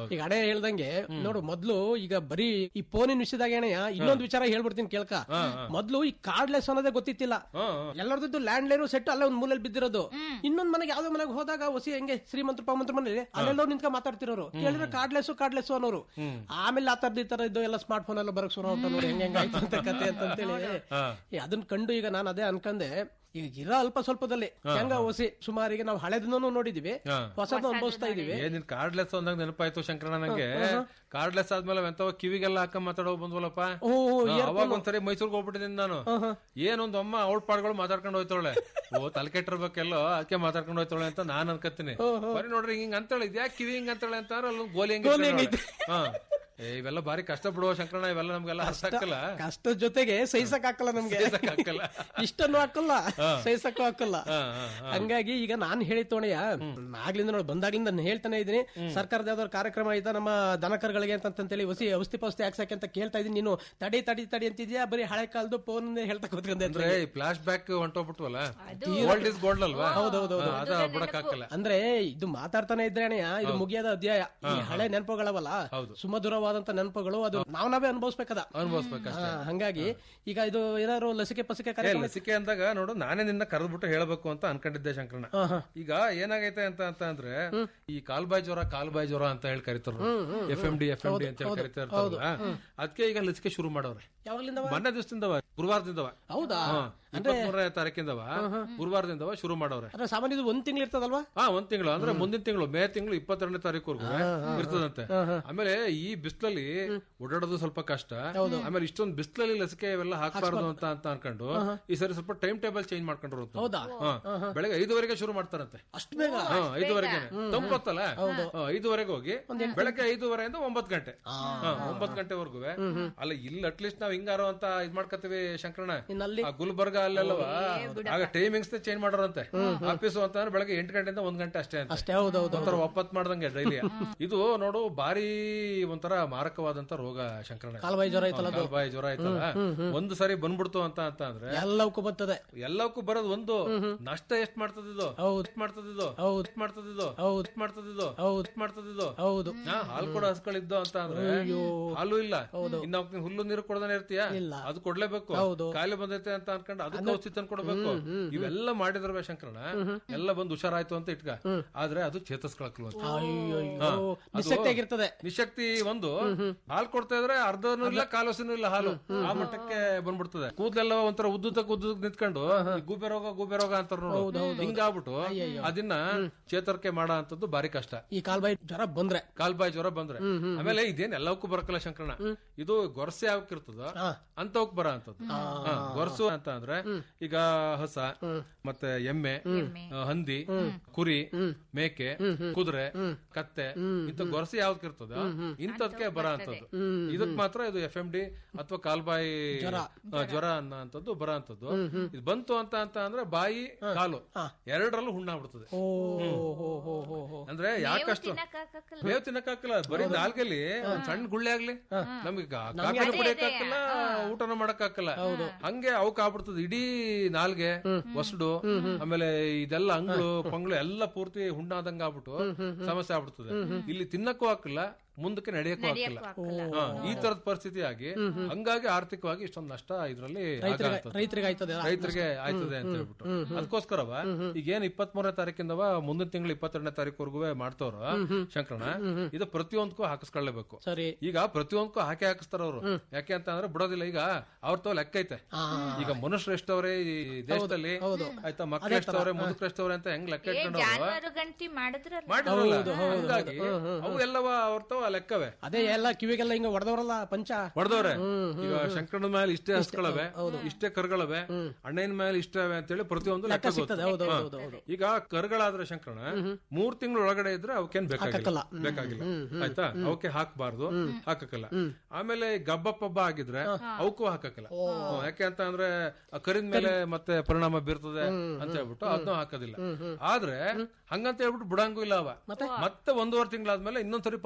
ಈಗ ಅಡೆ ಹೇಳ್ದಂಗೆ ನೋಡು ಮೊದ್ಲು ಈಗ ಬರೀ ಈ ಫೋನಿನ ವಿಷಯದಾಗ ಏನಯ್ಯ ಇನ್ನೊಂದು ವಿಚಾರ ಹೇಳ್ಬಿಡ್ತೀನಿ ಕೇಳ್ಕ ಮೊದ್ಲು ಈ ಕಾರ್ಡ್ಲೆಸ್ ಅನ್ನೋದೇ ಗೊತ್ತಿತ್ತಿಲ್ಲ ಎಲ್ಲರದ್ದು ಲ್ಯಾಂಡ್ ಲೈನ್ ಸೆಟ್ ಅಲ್ಲೇ ಒಂದ್ ಮೂಲೆಯಲ್ಲಿ ಬಿದ್ದಿರೋದು ಇನ್ನೊಂದ್ ಮನೆಗೆ ಯಾವ್ದೋ ಮನೆಗೆ ಹೋದಾಗ ಹೊಸಿ ಹೆಂಗೆ ಶ್ರೀಮಂತರ ಪಾಮಂತ್ರ ಮನೇಲಿ ಅಲ್ಲೆಲ್ಲೋ ನಿಂತ್ಕ ಮಾತಾಡ್ತಿರೋರು ಕೇಳಿದ್ರೆ ಕಾರ್ಡ್ಲೆಸ್ ಕಾರ್ಡ್ಲೆಸ್ ಅನ್ನೋರು ಆಮೇಲೆ ಆ ತರದ ಈ ತರ ಇದು ಎಲ್ಲ ಸ್ಮಾರ್ಟ್ ಫೋನ್ ಎಲ್ಲ ಬರಕ್ ಶುರು ಆಗ್ತಾ ನೋಡಿ ಹೆಂಗ್ ಹೆಂಗಾಯ್ತು ಅಂತ ಕತೆ ಅಂತೇಳಿ ಏ, ಅದನ್ನ ಕಂಡು ಈಗ ನಾನು ಅದೇ ಅನ್ಕಂದೆ ಈಗ ಇರೋ ಅಲ್ಪ ಸ್ವಲ್ಪದಲ್ಲಿ ಹೆಂಗ ಹೊಸಿ ಸುಮಾರಿಗೆ ನಾವು ಹಳೆದನ್ನು ನೋಡಿದೀವಿ ಹೊಸದು ಅನುಭವಿಸ್ತಾ ಇದೀವಿ ಏ ನಿನ್ ಕಾರ್ಡ್ಲೆಸ್ ಅಂದಾಗ ನೆನಪಾಯ್ತು ಶಂಕರಣ್ಣ ನಂಗೆ ಕಾರ್ಡ್ಲೆಸ್ ಆದ್ಮೇಲೆ ಎಂತವ ಕಿವಿಗೆಲ್ಲ ಹಾಕ ಮಾತಾಡೋ ಬಂದ್ವಲ್ಲಪ್ಪ ಓ, ಹಾ, earphone. ಅವಾಗ ಒಂದ್ಸರಿ ಮೈಸೂರ್ಗೆ ಹೋಗ್ಬಿಟ್ಟಿದ್ದೀನಿ ನಾನು ಏನೊಂದು ಅಮ್ಮ ಅವಳ ಪಾಡ್ಗಳು ಮಾತಾಡ್ಕೊಂಡು ಹೋಯ್ತಾಳೆ ಓ ತಲೆ ಕೆಟ್ಟಿರ್ಬೇಕೆಲ್ಲೋ ಅದಕ್ಕೆ ಮಾತಾಡ್ಕೊಂಡು ಹೋಯ್ತಾಳೆ ಅಂತ ನಾನ್ ಅನ್ಕತ್ತೀನಿ ಬರೀ ನೋಡ್ರಿ ಹಿಂಗ್ ಅಂತೇಳಿ ಇದ್ಯಾಕೆ ಕಿವಿ ಹಿಂಗ್ ಅಂತೇಳಿ ಅಂತಾರ ಅಲ್ಲೊಂದು ಗೋಲಿ ಹೆಂಗ್ ಇಟ್ಕೊಂಡವ್ಳೆ. ಹಾ ಏ, ಇವೆಲ್ಲ ಬಾರಿ ಕಷ್ಟ ಬಿಡುವ ಶಂಕರಣ್ಣ ಇವೆಲ್ಲ ನಮ್ಗೆಲ್ಲ ಅರ್ಥ ಹಾಕಲ್ಲ ಕಷ್ಟದ ಜೊತೆಗೆ ಸಹಿಸಕ್ ಹಾಕಲ್ಲ ನಮ್ಗೆ ಸಹಿಸಕ್ ಹಾಕಲ್ಲ. ಇಷ್ಟನ್ನು ಹಾಕಲ್ಲ ಸಹಿಸಕ್ಕೂ ಹಾಕಲ್ಲ ಹಾ, ಹಾ, ಹಾ. ಹಂಗಾಗಿ ಈಗ ನಾನ್ ಹೇಳಿತೋಣಯ್ಯ ಆಗ್ಲಿಂದ ನೋಡಿ ಬಂದಾಗ್ಲಿಂದ ನಾನು ಹೇಳ್ತಾನೆ ಇದೀನಿ ಸರ್ಕಾರದ ಯಾವ್ದಾದ್ರು ಕಾರ್ಯಕ್ರಮ ಆಯ್ತಾ ನಮ್ಮ ದನಕರ್ಗಳಿಗೆ ಅಂತಂತೇಳಿ ಹೊಸಿ ಔಷಧಿ ಪೌಷ್ಟಿ ಹಾಕ್ಸಕ್ಕೆ ಅಂತ ಕೇಳ್ತಾ ಇದೀನಿ ನೀನು ತಡಿ ತಡಿ ತಡಿ ಅಂತಿದ್ಯಾ ಬರೀ ಹಳೆ ಕಾಲದ ಫೋನ್ ಹೇಳ್ತಾ ಕೂತ್ಕೊಂಡೆ ಅಂದ್ರೆ ಈ ಫ್ಲಾಶ್ ಬ್ಯಾಕ್ ಹೊಂಟೋಗ್ಬಿಟ್ವಲ್ಲ ಗೋಲ್ಡ್ ಇಸ್ ಗೋಲ್ಡ್ ಅಲ್ವಾ ಹೌದೌದು ಹಾ, ಅದ ಬಿಡಕ್ ಹಾಕಲ್ಲ ಅಂದ್ರೆ ಇದು ಮಾತಾಡ್ತಾನೆ ಇದ್ರೆ ಅಣ್ಣಯ್ಯ ಇದು ಮುಗಿಯದ ಅಧ್ಯಾಯ ಈ ಹಳೆ ನೆನಪುಗಳವಲ್ಲ ಸುಮಧುರವಾದಂತ ನೆನಪುಗಳು ಅದು ನಾವ್ ನಾವೇ ಅನುಭವಿಸ್ಬೇಕದ ಅನುಭವಿಸ್ಬೇಕಷ್ಟೇ. ಹಾ, ಹಂಗಾಗಿ ಈಗ ಇದು ಏನಾದ್ರು ಲಸಿಕೆ ಪಸಿಕೆ ಏ, ಕಾರ್ಯಕ್ರಮ ಲಸಿಕೆ ಅಂದಾಗ ನೋಡು ನಾನೇ ನಿನ್ನ ಕರೆದ್ಬಿಟ್ಟು ಹೇಳಬೇಕು ಅಂತ ಅನ್ಕೊಂಡಿದ್ದೆ ಶಂಕರಣ್ಣ ಈಗ ಏನಾಗೈತೆ ಅಂತ ಅಂತ ಅಂದ್ರೆ ಈ ಕಾಲ್ಬಾಯ್ ಜ್ವರ ಕಾಲ್ಬಾಯ್ ಜ್ವರ ಅಂತ ಹೇಳಿ ಕರಿತಾರ F M D F M D ಅಂತ ಹೇಳಿ ಕರಿತಾ ಇರ್ತಾರಲ್ಲ ಅದಕ್ಕೆ ಈಗ ಲಸಿಕೆ ಶುರು ಮಾಡವ್ರೆ ಯಾವಾಗ್ಲಿಂದ ಮೊನ್ನೆ ದಿವಸದಿಂದವ ಗುರುವಾರದಿಂದವ ಹೌದಾ ಇಪ್ಪತ್ಮೂರನೇ ತಾರೀಕಿಂದವ ಗುರುವಾರದಿಂದವ ಶುರು ಮಾಡವ್ರೆ ಅಂದ್ರೆ ಸಾಮಾನ್ಯ ಇದು ಒಂದ್ ತಿಂಗಳು ಇರ್ತದಲ್ವಾ ಹಾ ಒಂದ್ ತಿಂಗಳು ಅಂದ್ರೆ ಮುಂದಿನ ತಿಂಗಳು ಮೇ ತಿಂಗಳು ಇಪ್ಪತ್ತೆರಡನೇ ತಾರೀಕುವರೆಗೂ ಇರ್ತದಂತೆ ಆಮೇಲೆ ಈ ಬಿಸಿಲಲ್ಲಿ ಓಡಾಡೋದು ಸ್ವಲ್ಪ ಕಷ್ಟ ಆಮೇಲೆ ಇಷ್ಟೊಂದು ಬಿಸಿಲಲ್ಲಿ ಲಸಿಕೆ ಇವೆಲ್ಲ ಹಾಕ್ಬಾರ್ದು ಅಂತ ಅಂತ ಅನ್ಕೊಂಡು ಈ ಸರಿ ಸ್ವಲ್ಪ ಟೈಮ್ ಟೇಬಲ್ ಚೇಂಜ್ ಮಾಡ್ಕೊಂಡ್ರು ಅಂತ. ಹೌದಾ? ಹಾ. ಬೆಳಗ್ಗೆ ಐದುವರೆಗೆ ಶುರು ಮಾಡ್ತಾರಂತೆ ಅಷ್ಟು ಬೇಗ ಹಾ, ಐದುವರೆಗೆ ತಂಪತ್ತಲ್ಲ ಹಾ, ಐದುವರೆಗೆ ಹೋಗಿ ಬೆಳಗ್ಗೆ ಐದುವರೆಯಿಂದ ಒಂಬತ್ತು ಗಂಟೆ ಹಾ, ಒಂಬತ್ತು ಗಂಟೆವರೆಗೂ ಅಲ್ಲ ಇಲ್ಲಿ ಅಟ್ಲೀಸ್ಟ್ ನಾವ್ ಹಿಂಗಾರೋ ಅಂತ ಇದ್ ಮಾಡ್ಕತ್ತೀವಿ ಶಂಕರಣ್ಣ ಇನ್ನಲ್ಲಿ ಆ ಗುಲ್ಬರ್ಗ ಅಲ್ಲೆಲ್ಲವ ಆಗ ಟೈಮಿಂಗ್ಸ್ ಚೇಂಜ್ ಮಾಡೋರಂತೆ ಆಫೀಸು ಅಂತ ಅಂದ್ರೆ ಬೆಳಗ್ಗೆ ಎಂಟು ಗಂಟೆಯಿಂದ ಒಂದ್ ಗಂಟೆ ಅಷ್ಟೇ ಅಂತ ಅಷ್ಟೇ ಹೌದೌದು ಒಂಥರ ಒಪ್ಪತ್ ಮಾಡ್ದಂಗೆ ಡೈಲಿ ಇದು ನೋಡು ಬಾರಿ ಒಂಥರ ಮಾರಕವಾದಂತ ರೋಗ ಶಂಕರಣ್ಣ ಕಾಲ್ಬಾಯಿ ಜ್ವರ ಐತಲ್ಲ ಅದು. ಕಾಲ್ಬಾಯಿ ಜ್ವರ ಐತಲ್ಲ ಒಂದು ಸರಿ ಬಂದ್ಬಿಡ್ತು ಅಂತ ಅಂತ ಅಂದ್ರೆ ಎಲ್ಲವಕ್ಕೂ ಬರ್ತದೆ ಎಲ್ಲಕ್ಕೂ ಬರೋದು ಒಂದು ನಷ್ಟ ಎಷ್ಟ್ ಮಾಡ್ತದ ಇದು ಹೌದು. ಎಷ್ಟ್ ಮಾಡ್ತದ ಇದು ಹೌದು. ಎಷ್ಟ್ ಮಾಡ್ತದ ಇದು ಹೌದು. ಎಷ್ಟ್ ಮಾಡ್ತದ ಇದು ಹೌದು. ಎಷ್ಟ್ ಮಾಡ್ತದ ಇದು ಹೌದು ಹಾ, ಹಾಲು ಕೊಡೋ ಹಸ್ಗಳಿದ್ದು ಅಂತ ಅಂದ್ರೆ ಹಾಲು ಇಲ್ಲ ಇನ್ನ ಅವ್ಕ್ ನೀನ್ ಹುಲ್ಲು ನೀರು ಕೊಡದಾನೆ ಇರ್ತೀಯ ಇಲ್ಲ. ಅದು ಕೊಡ್ಲೇಬೇಕು ಹೌದು. ಕಾಯಿಲೆ ಬಂದೈತೆ ಅಂತ ಅನ್ಕೊಂಡು ಅದಕ್ಕೆ ಔಷಧಿ ತಂದು ಕೊಡ್ಬೇಕು ಇವೆಲ್ಲ ಮಾಡಿದ್ರ ಶಂಕರಣ ಎಲ್ಲ ಬಂದು ಹುಷಾರಾಯ್ತು ಅಂತ ಇಟ್ಕ ಆದ್ರೆ ಅದು ಚೇತಸ್ಕೊಳಕ್ಲು ಅಯ್ಯೋ ನಿಶಕ್ತಿ ಆಗಿರ್ತದೆ ನಿಶಕ್ತಿ ಒಂದು ಹಾಲು ಕೊಡ್ತಾ ಇದ್ರೆ ಅರ್ಧನೂ ಇಲ್ಲ ಕಾಲೋಸಿನೂ ಇಲ್ಲ ಹಾಲು ಆ ಮಟ್ಟಕ್ಕೆ ಬಂದ್ಬಿಡ್ತದೆ ಕೂದಲೆಲ್ಲ ಒಂಥರ ಉದ್ದುತಕ್ ಉದ್ದುತಕ್ ನಿಂತ್ಕೊಂಡು ಈ ಗೂಬೆ ರೋಗ ಗೂಬೆ ರೋಗ ಅಂತಾರ ನೋಡು ಹಿಂಗಾಗ್ಬಿಟ್ಟು ಅದನ್ನ ಚೇತರಿಕೆ ಮಾಡೋ ಅಂತದ್ದು ಬಾರಿ ಕಷ್ಟ ಈ ಕಾಲ್ಬಾಯಿ ಜ್ವರ ಬಂದ್ರೆ ಕಾಲ್ಬಾಯಿ ಜ್ವರ ಬಂದ್ರೆ ಆಮೇಲೆ ಇದೇನ್ ಎಲ್ಲವಕ್ಕೂ ಬರಕಲ್ಲ ಶಂಕರಣ ಇದು ಗೊರಸೆ ಯಾವಕ್ ಇರ್ತದ ಅಂತವಕ್ ಬರ ಅಂತದ್ದು ಹಾ, ಗೊರಸು ಅಂತ ಅಂದ್ರೆ ಈಗ ಹಸ ಮತ್ತೆ ಎಮ್ಮೆ ಆ, ಹಂದಿ ಕುರಿ ಮೇಕೆ ಕುದುರೆ ಕತ್ತೆ ಇಂಥ ಗೊರಸೆ ಯಾವ್ದಕ್ ಇರ್ತದ ಇಂಥದ್ಕೆ ಬರ ಅಂತದ್ದು ಇದಕ್ ಮಾತ್ರ ಇದು ಎಫ್ ಎಂ ಡಿ ಅಥವಾ ಕಾಲ್ಬಾಯಿ ಆ, ಜ್ವರ ಅನ್ನೋ ಅಂತದ್ದು ಬರ ಅಂತದ್ದು ಇದು ಬಂತು ಅಂತ ಅಂತ ಅಂದ್ರೆ ಬಾಯಿ ಕಾಲು ಎರಡರಲ್ಲೂ ಹುಣ್ಣಾಗ್ಬಿಡ್ತದೆ ಓ ಹೋ ಹೋ ಹೋ ಹೋ ಅಂದ್ರೆ ಯಾಕಷ್ಟು ತಿನ್ನಕ್ಕಾಗಲ್ಲ. ಮೇವ್ ತಿನ್ನಕ್ಕಾಗಲ್ಲ ಬರೀ ನಾಲ್ಕಲ್ಲಿ ಒಂದ್ ಸಣ್ಣ ಗುಳ್ಳೆ ಆಗ್ಲಿ ನಮ್ಗೆ ಕಾಫಿನೂ ಕುಡಿಯಕ್ಕಾಗಲ್ಲ ಊಟನೂ ಮಾಡಕ್ಕಾಗಲ್ಲ ಹಂಗೆ ಅವಕ್ ಆಗ್ಬಿಡ್ತದೆ ಇಡೀ ನಾಲ್ಗೆ ಒಸಡು ಆಮೇಲೆ ಇದೆಲ್ಲ ಅಂಗಳು ಪಂಗ್ಳು ಎಲ್ಲ ಪೂರ್ತಿ ಹುಣ್ಣಾದಂಗ ಆಗ್ಬಿಟ್ಟು ಸಮಸ್ಯೆ ಆಗ್ಬಿಡ್ತದೆ ಇಲ್ಲಿ ತಿನ್ನಕ್ಕೂ ಹಾಕಿಲ್ಲ ಮುಂದಕ್ಕೆ ನಡೆಯಕ್ಕೂ ಹಾಕಿಲ್ಲ ಹಾ, ಈ ತರದ ಪರಿಸ್ಥಿತಿ ಆಗಿ ಹಂಗಾಗಿ ಆರ್ಥಿಕವಾಗಿ ಇಷ್ಟೊಂದು ನಷ್ಟ ಇದ್ರಲ್ಲಿ ಆಗಾಗ್ತದೆ. ರೈತರಿಗೆ ಆಯ್ತದೆ ರೈತರಿಗೆ ಆಯ್ತದೆ ಅಂತ ಹೇಳ್ಬಿಟ್ಟು ಅದಕ್ಕೋಸ್ಕರವ ಈಗ ಏನ್ ಇಪ್ಪತ್ ಮೂರನೇ ತಾರೀಕಿಂದವ ಮುಂದಿನ ತಿಂಗಳು ಇಪ್ಪತ್ತೆರಡನೇ ತಾರೀಕುವರೆಗೂ ಮಾಡ್ತವ್ರ ಶಂಕರಣ ಇದು ಪ್ರತಿಯೊಂದಕ್ಕೂ ಹಾಕಿಸ್ಕೊಳ್ಳೇಬೇಕು ಸರಿ ಈಗ ಪ್ರತಿಯೊಂದಕ್ಕೂ ಹಾಕಿ ಹಾಕಿಸ್ತಾರ ಅವರು ಯಾಕೆ ಅಂತ ಅಂದ್ರೆ ಬಿಡೋದಿಲ್ಲ ಈಗ ಅವ್ರ ತಾವ್ ಲೆಕ್ಕ ಐತೆ ಈಗ ಮನುಷ್ಯರು ಎಷ್ಟವ್ರೆ ಈ ದೇಶದಲ್ಲಿ ಆಯ್ತಾ ಮಕ್ಳು ಎಷ್ಟವ್ರೆ ಮುದುಕರು ಎಷ್ಟವ್ರೆ ಅಂತ ಹೆಂಗ್ ಲೆಕ್ಕ ಏ ಇಟ್ಕೊಂಡವ್ರು ಜಾನುವಾರು ಗಂಟಿ ಮಾಡಿದ್ರಲ್ಲ ಮಾಡಿದ್ರಲ್ಲ ಹಂಗಾಗಿ ಅವು ಎಲ್ಲವ ಅವ್ರ ತಾವ್ ಲೆಕ್ಕವೇ ಅದೇ ಎಲ್ಲ ಕಿವಿಗೆಲ್ಲ ಹಿಂಗ ಹೊಡೆದವರಲ್ಲ ಪಂಚ ಹೊಡೆದವ್ರೆ ಈಗ ಶಂಕರನ ಮೇಲೆ ಇಷ್ಟೇ ಹಸ್ಗಳವೆ ಇಷ್ಟೇ ಕರ್ಗಳವೆ ಅಣ್ಣನ ಮೇಲೆ ಇಷ್ಟವೆ ಅಂತೇಳಿ ಪ್ರತಿಯೊಂದು ಲೆಕ್ಕ ಗೊತ್ತು. ಸಿಗ್ತದೆ, ಹೌದು, ಹಾ. ಹೌದು, ಹೌದು. ಈಗ ಕರ್ಗಳಾದ್ರೆ ಶಂಕರಣ ಮೂರ್ ತಿಂಗಳ ಒಳಗಡೆ ಇದ್ರೆ ಅವಕ್ಕೇನ್ ಬೇಕಾಗಿಲ್ಲ ಬೇಕಾಗಿಲ್ಲ ಆಯ್ತಾ ಅವಕ್ಕೆ ಹಾಕ್ಬಾರ್ದು ಹಾಕಕ್ಕಲ್ಲ ಆಮೇಲೆ ಗಬ್ಬ ಪಬ್ಬ ಆಗಿದ್ರೆ ಅವಕ್ಕೂ ಹಾಕಕ್ಕಲ್ಲ ಹ್ಮ್, ಯಾಕೆ ಅಂತ ಅಂದ್ರೆ ಆ ಕರಿದ ಮೇಲೆ ಮತ್ತೆ ಪರಿಣಾಮ ಬೀರ್ತದೆ ಅಂತ ಹೇಳ್ಬಿಟ್ಟು ಅದನ್ನೂ ಹಾಕೋದಿಲ್ಲ ಆದ್ರೆ ಹಂಗಂತ ಹೇಳ್ಬಿಟ್ಟು ಬಿಡಂಗೂ ಇಲ್ಲ ಅವ ಮತ್ತೆ ಒಂದೂವರೆ ತಿಂಗಳಾದ್ಮೇಲೆ ಇನ್ನೊಂದ್ಸರಿ ಫಾಲೋ ಅಪ್ ಮಾಡ್ತಾನೆ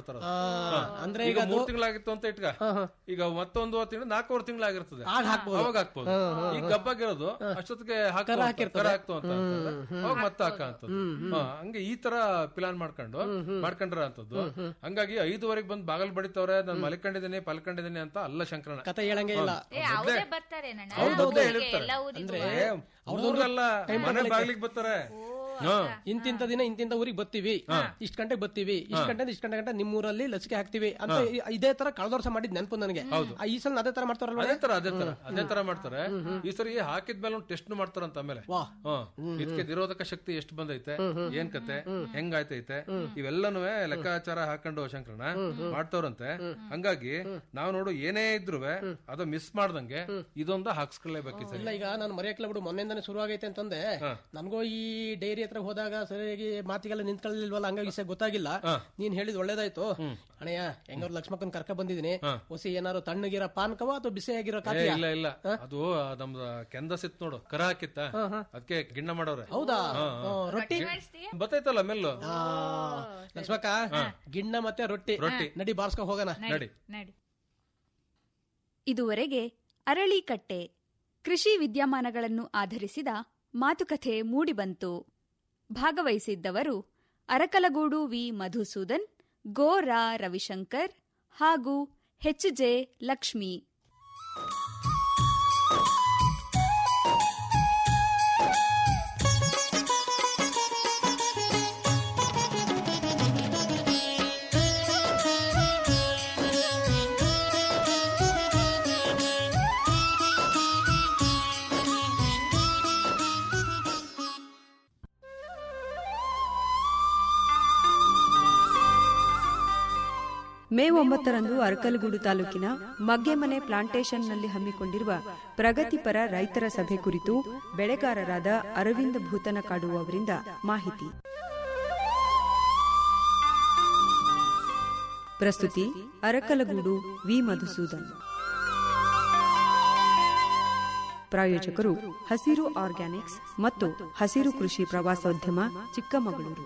ಮಾಡ್ತಾರ ಆ, ಅಂದ್ರೆ ಈಗ ಈಗ ಅದು- ಮೂರ್ ತಿಂಗಳಾಗಿತ್ತು ಅಂತ ಇಟ್ಕ ಈಗ ಮತ್ತೊಂದು ತಿಂಗಳು ನಾಲ್ಕೂವರೆ ತಿಂಗಳಾಗಿರ್ತದೆ ಆಗ ಹಾಕ್ಬೋದು. ಅವಾಗ ಹಾಕ್ಬೋದು ಹಾ, ಹಾ, ಈಗ ಹಾ. ಗಬ್ಬಾಗಿರೋದು ಅಷ್ಟೊತ್ತಿಗೆ ಹಾಕ್ತು ಕರ ಅಂತ- ಹಾಕಿರ್ತದೆ. ಕರ ಹಾಕ್ತು ಅಂತ ಅಂತಂದ್ರೆ ಅವಾಗ ಮತ್ತೆ ಹಾಕ ಅಂತದ್ದು ಹಾ, ಹಂಗೆ ಈ ತರ ಪ್ಲಾನ್ ಮಾಡ್ಕೊಂಡು ಮಾಡ್ಕೊಂಡ್ರ ಅಂತದ್ದು ಹಂಗಾಗಿ ಐದುವರೆಗೆ ಬಂದು ಬಾಗಲ್ ಬಡಿತವ್ರೆ ನಾನು ಮಲ್ಕೊಂಡಿದ್ದೀನಿ ಪಲ್ಕೊಂಡಿದ್ದೀನಿ ಅಂತ ಅಲ್ಲ ಶಂಕರಣ ಕತೆ ಹೇಳಂಗೆ ಇಲ್ಲ ಏ ಅವರೇ ಬರ್ತಾರೆ ನನ್ನ ಹೌದು, ಮೊದ್ಲೇ ಊರಿಗೆ, ಹೇಳಿರ್ತಾರೆ. ಎಲ್ಲ ಊರಿಗೂ ಅಂದ್ರೆ ಏ, ಊರಲ್ಲ ಮನೆ ಬಾಗ್ಲಿಗೆ ಬರ್ತಾರೆ ಹಾ. ಇಂತಿಂತ ದಿನ ಇಂತಿಂತ ಊರಿಗೆ ಬರ್ತೀವಿ ಇಷ್ಟ ಗಂಟೆಗೆ ಬರ್ತೀವಿ ಇಷ್ಟ ಗಂಟೆ ಇಷ್ಟ ಗಂಟೆ ಗಂಟೆ ನಿಮ್ಮ ಊರಲ್ಲಿ ಲಸಿಕೆ ಹಾಕ್ತಿವಿ ಅಂತ ಇ- ಇದೇ ತರ ಕಳೆದ ವರ್ಷ ಮಾಡಿದ್ ನೆನಪು ನನಗೆ ಆ, ಈ ಸಲ ಅದೇ ತರ ಮಾಡ್ತಾರಲ್ವ ಅದೇ ತರ ಅದೇ ತರ ಅದೇ ತರ ಮಾಡ್ತಾರೆ ಈ ಸರಿ ಹಾಕಿದ್ಮೇಲೆ ಒಂದು ಟೆಸ್ಟ್ ಮಾಡ್ತಾರಂತ ಆಮೇಲೆ ವಾ. ಇದಕ್ಕೆ ನಿರೋಧಕ ಶಕ್ತಿ ಎಷ್ಟು ಬಂದೈತೆ ಏನ್ ಕತೆ ಹೆಂಗಾಯ್ತೈತೆ ಇವೆಲ್ಲನೂ ಲೆಕ್ಕಾಚಾರ ಹಾಕೊಂಡು ಶಂಕರಣ ಮಾಡ್ತವ್ರಂತೆ ಹಂಗಾಗಿ ನಾವ್ ನೋಡು ಏನೇ ಇದ್ರು ಅದು ಮಿಸ್ ಮಾಡ್ದಂಗೆ ಇದೊಂದು ಹಾಕ್ಸ್ಕೊಳ್ಳೇಬೇಕು ಈ ಸರಿ ಇಲ್ಲ ಈಗ ನಾನು ಮರೆಯಕ್ಲ ಬಿಡು ಮೊನ್ನೆಯಿಂದಾನೆ ಶುರು ಆಗೈತೆ ಅಂತಂದೆ ನನ್ಗೋ ಈ ಡೈರಿ ಹತ್ರ ಹೋದಾಗ ಸರಿಯಾಗಿ ಮಾತಿಗೆಲ್ಲ ನಿಂತ್ಕೊಳ್ಳಿಲ್ವಲ್ಲ ಹಂಗಾಗಿ ವಿಷಯ ಗೊತ್ತಾಗಿಲ್ಲ ನೀನ್ ಹೇಳಿದ್ ಒಳ್ಳೇದಾಯ್ತು ಅಣ್ಣಯ್ಯ ಹೆಂಗಾರು ಲಕ್ಷ್ಮಕ್ಕನ್ ಕರ್ಕ ಬಂದಿದ್ದೀನಿ ಹೊಸಿ ಏನಾರು ತಣ್ಣಗಿರೋ ಪಾನ್ಕವ ಅಥವಾ ಬಿಸಿಯಾಗಿರೋ ಏ, ಕಾಫಿ ಇಲ್ಲ ಇಲ್ಲ ಅದು ನಮ್ದು ಕೆಂದಸಿತ್ ನೋಡು ಕರ ಹಾಕಿತ್ತ ಅದಕ್ಕೆ ಗಿಣ್ಣ ಮಾಡವ್ರೆ ಹೌದಾ ಹಾ, ಹಾ. ಹ್ಮ್, ರೊಟ್ಟಿ ಬತ್ತೈತಲ್ಲ ಮೆಲ್ಲು ಆ, ಲಕ್ಷ್ಮಕ್ಕ ಗಿಣ್ಣ ಮತ್ತೆ ರೊಟ್ಟಿ ನಡಿ ಬಾರ್ಸ್ಕೊ ಹೋಗೋಣ ನಡಿ ನಡಿ ಇದುವರೆಗೆ ಅರಳಿಕಟ್ಟೆ ಕೃಷಿ ವಿದ್ಯಮಾನಗಳನ್ನು ಆಧರಿಸಿದ ಮಾತುಕತೆ ಮೂಡಿಬಂತು ಭಾಗವಹಿಸಿದ್ದವರು ಅರಕಲಗೂಡು ವಿ ಮಧುಸೂದನ್ ಗೋರಾ ರವಿಶಂಕರ್ ಹಾಗೂ ಹೆಚ್ ಜೆ ಲಕ್ಷ್ಮಿ ಮೇ ಒಂಬತ್ತರಂದು ಅರಕಲಗೂಡು ತಾಲೂಕಿನ ಮಗ್ಗೆಮನೆ ಪ್ಲಾಂಟೇಶನ್ನಲ್ಲಿ ಹಮ್ಮಿಕೊಂಡಿರುವ ಪ್ರಗತಿಪರ ರೈತರ ಸಭೆ ಕುರಿತು ಬೆಳೆಗಾರರಾದ ಅರವಿಂದ ಭೂತನಕಾಡು ಅವರಿಂದ ಮಾಹಿತಿ ಪ್ರಸ್ತುತಿ ಅರಕಲಗೂಡು ವಿ ಮಧುಸೂದನ್ ಪ್ರಾಯೋಜಕರು ಹಸಿರು ಆರ್ಗ್ಯಾನಿಕ್ಸ್ ಮತ್ತು ಹಸಿರು ಕೃಷಿ ಪ್ರವಾಸೋದ್ಯಮ ಚಿಕ್ಕಮಗಳೂರು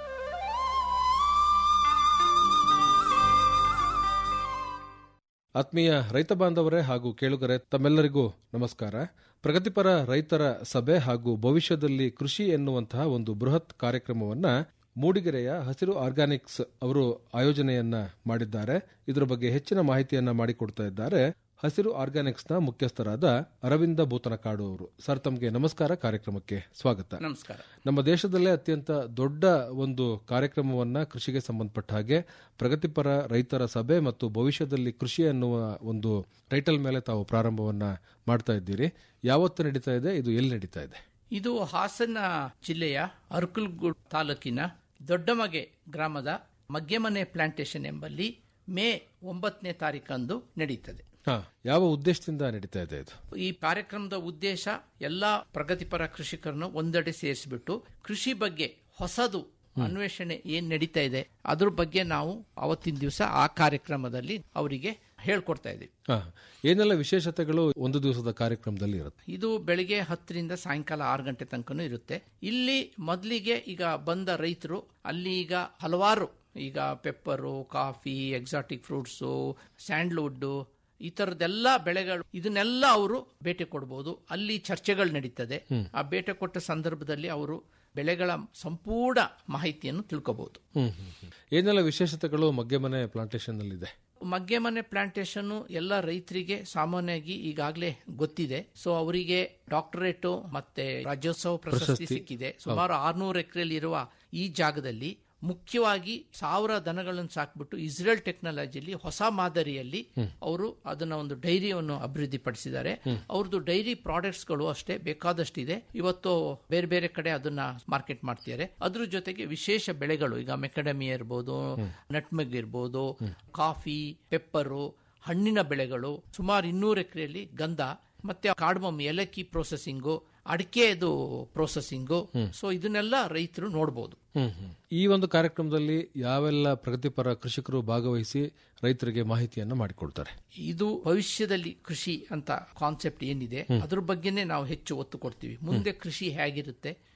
ಆತ್ಮೀಯ ರೈತ ಬಾಂಧವರೇ ಹಾಗೂ ಕೇಳುಗರೆ ತಮ್ಮೆಲ್ಲರಿಗೂ ನಮಸ್ಕಾರ ಪ್ರಗತಿಪರ ರೈತರ ಸಭೆ ಹಾಗೂ ಭವಿಷ್ಯದಲ್ಲಿ ಕೃಷಿ ಎನ್ನುವಂತಹ ಒಂದು ಬೃಹತ್ ಕಾರ್ಯಕ್ರಮವನ್ನ ಮೂಡಿಗೆರೆಯ ಹಸಿರು ಆರ್ಗ್ಯಾನಿಕ್ಸ್ ಅವರು ಆಯೋಜನೆಯನ್ನ ಮಾಡಿದ್ದಾರೆ ಇದರ ಬಗ್ಗೆ ಹೆಚ್ಚಿನ ಮಾಹಿತಿಯನ್ನ ಮಾಡಿಕೊಡ್ತಾ ಇದ್ದಾರೆ ಹಸಿರು ಆರ್ಗ್ಯಾನಿಕ್ಸ್ನ ಮುಖ್ಯಸ್ಥರಾದ ಅರವಿಂದ ಭೂತನಕಾಡು ಅವರು ಸರ್ ತಮಗೆ ನಮಸ್ಕಾರ ಕಾರ್ಯಕ್ರಮಕ್ಕೆ ಸ್ವಾಗತ ನಮಸ್ಕಾರ ನಮ್ಮ ದೇಶದಲ್ಲೇ ಅತ್ಯಂತ ದೊಡ್ಡ ಒಂದು ಕಾರ್ಯಕ್ರಮವನ್ನ ಕೃಷಿಗೆ ಸಂಬಂಧಪಟ್ಟ ಹಾಗೆ ಪ್ರಗತಿಪರ ರೈತರ ಸಭೆ ಮತ್ತು ಭವಿಷ್ಯದಲ್ಲಿ ಕೃಷಿ ಅನ್ನುವ ಒಂದು ಟೈಟಲ್ ಮೇಲೆ ತಾವು ಪ್ರಾರಂಭವನ್ನ ಮಾಡ್ತಾ ಇದ್ದೀರಿ ಯಾವತ್ತು ನಡೀತಾ ಇದೆ ಇದು ಎಲ್ಲಿ ನಡೀತಾ ಇದೆ ಇದು ಹಾಸನ ಜಿಲ್ಲೆಯ ಅರ್ಕಲ್ಗೂಡ್ ತಾಲೂಕಿನ ದೊಡ್ಡಮಗೆ ಗ್ರಾಮದ ಮಗ್ಗೆಮನೆ ಪ್ಲಾಂಟೇಶನ್ ಎಂಬಲ್ಲಿ ಮೇ ಒಂಬತ್ತನೇ ತಾರೀಕಂದು ನಡೀತದೆ ಹಾ ಯಾವ ಉದ್ದೇಶದಿಂದ ನಡೀತಾ ಇದೆ ಇದು ಈ ಕಾರ್ಯಕ್ರಮದ ಉದ್ದೇಶ ಎಲ್ಲಾ ಪ್ರಗತಿಪರ ಕೃಷಿಕರನ್ನು ಒಂದೆಡೆ ಸೇರಿಸಿಬಿಟ್ಟು ಕೃಷಿ ಬಗ್ಗೆ ಹೊಸದು ಅನ್ವೇಷಣೆ ಏನ್ ನಡೀತಾ ಇದೆ ಅದ್ರ ಬಗ್ಗೆ ನಾವು ಅವತ್ತಿನ ದಿವಸ ಆ ಕಾರ್ಯಕ್ರಮದಲ್ಲಿ ಅವರಿಗೆ ಹೇಳ್ಕೊಡ್ತಾ ಇದ್ದೀವಿ ಹಾ ಏನೆಲ್ಲ ವಿಶೇಷತೆಗಳು ಒಂದು ದಿವಸದ ಕಾರ್ಯಕ್ರಮದಲ್ಲಿ ಇರುತ್ತೆ ಇದು ಬೆಳಿಗ್ಗೆ ಹತ್ತರಿಂದ ಸಾಯಂಕಾಲ ಆರು ಗಂಟೆ ತನಕನೂ ಇರುತ್ತೆ ಇಲ್ಲಿ ಮೊದಲಿಗೆ ಈಗ ಬಂದ ರೈತರು ಅಲ್ಲಿ ಈಗ ಹಲವಾರು ಈಗ pepper coffee exotic fruits sandalwood ಈ ತರದೆಲ್ಲ ಬೆಳೆಗಳು ಇದನ್ನೆಲ್ಲ ಅವರು ಬೇಟೆ ಕೊಡಬಹುದು ಅಲ್ಲಿ ಚರ್ಚೆಗಳು ನಡೀತದೆ ಆ ಬೇಟೆ ಕೊಟ್ಟ ಸಂದರ್ಭದಲ್ಲಿ ಅವರು ಬೆಳೆಗಳ ಸಂಪೂರ್ಣ ಮಾಹಿತಿಯನ್ನು ತಿಳ್ಕೋಬಹುದು ಹ್ಮ್ ಹ್ಮ್, ಹ್ಮ್. ಏನೆಲ್ಲ ವಿಶೇಷತೆಗಳು ಮಗ್ಗೆಮನೆ ಪ್ಲಾಂಟೇಶನ್ ನಲ್ಲಿ ಇದೆ ಮಗ್ಗೆಮನೆ ಪ್ಲಾಂಟೇಶನ್ ಎಲ್ಲ ರೈತರಿಗೆ ಸಾಮಾನ್ಯವಾಗಿ ಈಗಾಗಲೇ ಗೊತ್ತಿದೆ ಸೊ ಅವರಿಗೆ ಡಾಕ್ಟರೇಟ್ ಮತ್ತೆ ರಾಜ್ಯೋತ್ಸವ ಪ್ರಶಸ್ತಿ ಪ್ರಶಸ್ತಿ. ಸಿಕ್ಕಿದೆ ಸುಮಾರು ಆರ್ನೂರು ಎಕರೆಯಲ್ಲಿ ಇರುವ ಈ ಜಾಗದಲ್ಲಿ ಮುಖ್ಯವಾಗಿ ಸಾವಿರ ದನಗಳನ್ನು ಸಾಕ್ಬಿಟ್ಟು ಇಸ್ರೇಲ್ ಟೆಕ್ನಾಲಜಿಯಲ್ಲಿ ಹೊಸ ಮಾದರಿಯಲ್ಲಿ ಅವರು ಅದನ್ನ ಒಂದು ಡೈರಿಯನ್ನು ಅಭಿವೃದ್ಧಿಪಡಿಸಿದ್ದಾರೆ ಅವ್ರದ್ದು ಡೈರಿ ಪ್ರಾಡಕ್ಟ್ಸ್ಗಳು ಅಷ್ಟೇ ಬೇಕಾದಷ್ಟಿದೆ ಇವತ್ತು ಬೇರೆ ಬೇರೆ ಕಡೆ ಅದನ್ನ ಮಾರ್ಕೆಟ್ ಮಾಡ್ತಿದ್ದಾರೆ ಅದ್ರ ಜೊತೆಗೆ ವಿಶೇಷ ಬೆಳೆಗಳು ಈಗ ಮೆಕಡಮಿಯಾ ಇರ್ಬೋದು ನಟ್ಮೆಗ್ ಇರ್ಬೋದು ಕಾಫಿ ಪೆಪ್ಪರು ಹಣ್ಣಿನ ಬೆಳೆಗಳು ಸುಮಾರು ಇನ್ನೂರು ಎಕರೆಯಲ್ಲಿ ಗಂಧ ಮತ್ತೆ ಕಾಡ್ಮಮ್ ಏಲಕ್ಕಿ ಪ್ರೊಸೆಸಿಂಗು ಅಡಿಕೆದು ಪ್ರೊಸೆಸಿಂಗು ಸೊ ಇದನ್ನೆಲ್ಲ ರೈತರು ನೋಡಬಹುದು ಹ್ಮ್ ಹ್ಮ್. ಈ ಒಂದು ಕಾರ್ಯಕ್ರಮದಲ್ಲಿ ಯಾವೆಲ್ಲ ಪ್ರಗತಿಪರ ಕೃಷಿಕರು ಭಾಗವಹಿಸಿ ರೈತರಿಗೆ ಮಾಹಿತಿಯನ್ನ ಮಾಡಿಕೊಡ್ತಾರೆ ಇದು ಭವಿಷ್ಯದಲ್ಲಿ ಕೃಷಿ ಅಂತ ಕಾನ್ಸೆಪ್ಟ್ ಏನಿದೆ ಅದ್ರ ಬಗ್ಗೆನೇ ನಾವು ಹೆಚ್ಚು ಒತ್ತು ಕೊಡ್ತೀವಿ ಮುಂದೆ ಕೃಷಿ ಹೇಗಿರುತ್ತೆ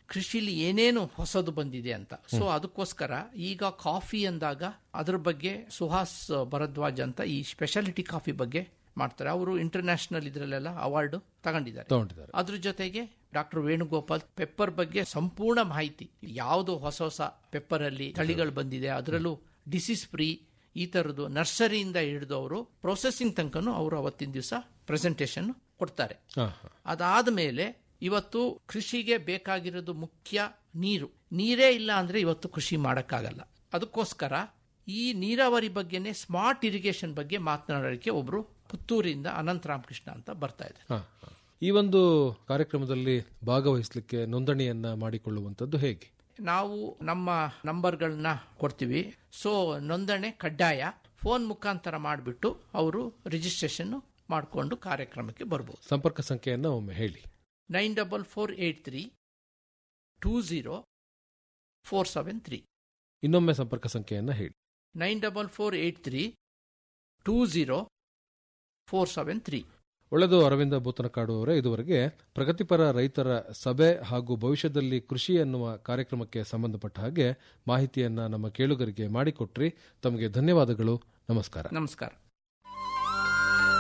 ಕೃಷಿಲಿ ಏನೇನು ಹೊಸದು ಬಂದಿದೆ ಅಂತ ಸೊ ಅದಕ್ಕೋಸ್ಕರ ಈಗ ಕಾಫಿ ಅಂದಾಗ ಅದ್ರ ಬಗ್ಗೆ ಸುಹಾಸ್ ಭರದ್ವಾಜ್ ಅಂತ ಈ ಸ್ಪೆಷಾಲಿಟಿ ಕಾಫಿ ಬಗ್ಗೆ ಮಾಡ್ತಾರೆ ಅವರು ಇಂಟರ್ನ್ಯಾಷನಲ್ ಇದ್ರಲ್ಲೆಲ್ಲ ಅವಾರ್ಡ್ ತಗೊಂಡಿದ್ದಾರೆ ತಗೊಂಡಿದ್ದಾರೆ ಅದ್ರ ಜೊತೆಗೆ ಡಾಕ್ಟರ್ ವೇಣುಗೋಪಾಲ್ ಪೆಪ್ಪರ್ ಬಗ್ಗೆ ಸಂಪೂರ್ಣ ಮಾಹಿತಿ ಯಾವುದು ಹೊಸ ಹೊಸ ಪೆಪ್ಪರ್ ಅಲ್ಲಿ ತಳಿಗಳು ಬಂದಿದೆ ಅದರಲ್ಲೂ ಡಿಸೀಸ್ ಫ್ರೀ ಈ ತರದ್ದು ನರ್ಸರಿಯಿಂದ ಹಿಡಿದು ಅವರು ಪ್ರೊಸೆಸಿಂಗ್ ತನಕನೂ ಅವರು ಅವತ್ತಿನ ದಿವಸ ಪ್ರೆಸೆಂಟೇಶನ್ ಕೊಡ್ತಾರೆ ಹಾ, ಹಾ. ಅದಾದ ಮೇಲೆ ಇವತ್ತು ಕೃಷಿಗೆ ಬೇಕಾಗಿರೋದು ಮುಖ್ಯ ನೀರು ನೀರೇ ಇಲ್ಲ ಅಂದ್ರೆ ಇವತ್ತು ಕೃಷಿ ಮಾಡಕ್ಕಾಗಲ್ಲ ಅದಕ್ಕೋಸ್ಕರ ಈ ನೀರಾವರಿ ಬಗ್ಗೆನೇ ಸ್ಮಾರ್ಟ್ ಇರಿಗೇಷನ್ ಬಗ್ಗೆ ಮಾತನಾಡೋಕ್ಕೆ ಒಬ್ರು ಪುತ್ತೂರಿಂದ ಅನಂತ ರಾಮಕೃಷ್ಣ ಅಂತ ಬರ್ತಾ ಇದೆ ಹಾ, ಹಾ. ಈ ಒಂದು ಕಾರ್ಯಕ್ರಮದಲ್ಲಿ ಭಾಗವಹಿಸಲಿಕ್ಕೆ ನೋಂದಣಿಯನ್ನ ಮಾಡಿಕೊಳ್ಳುವಂತದ್ದು ಹೇಗೆ ನಾವು ನಮ್ಮ ನಂಬರ್ಗಳನ್ನ ಕೊಡ್ತೀವಿ ಸೊ ನೋಂದಣಿ ಕಡ್ಡಾಯ ಫೋನ್ ಮುಖಾಂತರ ಮಾಡಿಬಿಟ್ಟು ಅವರು ರಿಜಿಸ್ಟ್ರೇಷನ್ ಮಾಡಿಕೊಂಡು ಕಾರ್ಯಕ್ರಮಕ್ಕೆ ಬರ್ಬೋದು ಸಂಪರ್ಕ ಸಂಖ್ಯೆಯನ್ನ ಒಮ್ಮೆ ಹೇಳಿ nine double four eight three two zero four seven three ಇನ್ನೊಮ್ಮೆ ಸಂಪರ್ಕ ಸಂಖ್ಯೆಯನ್ನ ಹೇಳಿ nine double four eight three two zero four seven three ಒಳ್ಳೆದು ಅರವಿಂದ ಬೂತನಕಾಡು ಅವರೇ ಇದುವರೆಗೆ ಪ್ರಗತಿಪರ ರೈತರ ಸಭೆ ಹಾಗೂ ಭವಿಷ್ಯದಲ್ಲಿ ಕೃಷಿ ಎನ್ನುವ ಕಾರ್ಯಕ್ರಮಕ್ಕೆ ಸಂಬಂಧಪಟ್ಟ ಹಾಗೆ ಮಾಹಿತಿಯನ್ನ ನಮ್ಮ ಕೇಳುಗರಿಗೆ ಮಾಡಿಕೊಟ್ರಿ ತಮಗೆ ಧನ್ಯವಾದಗಳು ನಮಸ್ಕಾರ ನಮಸ್ಕಾರ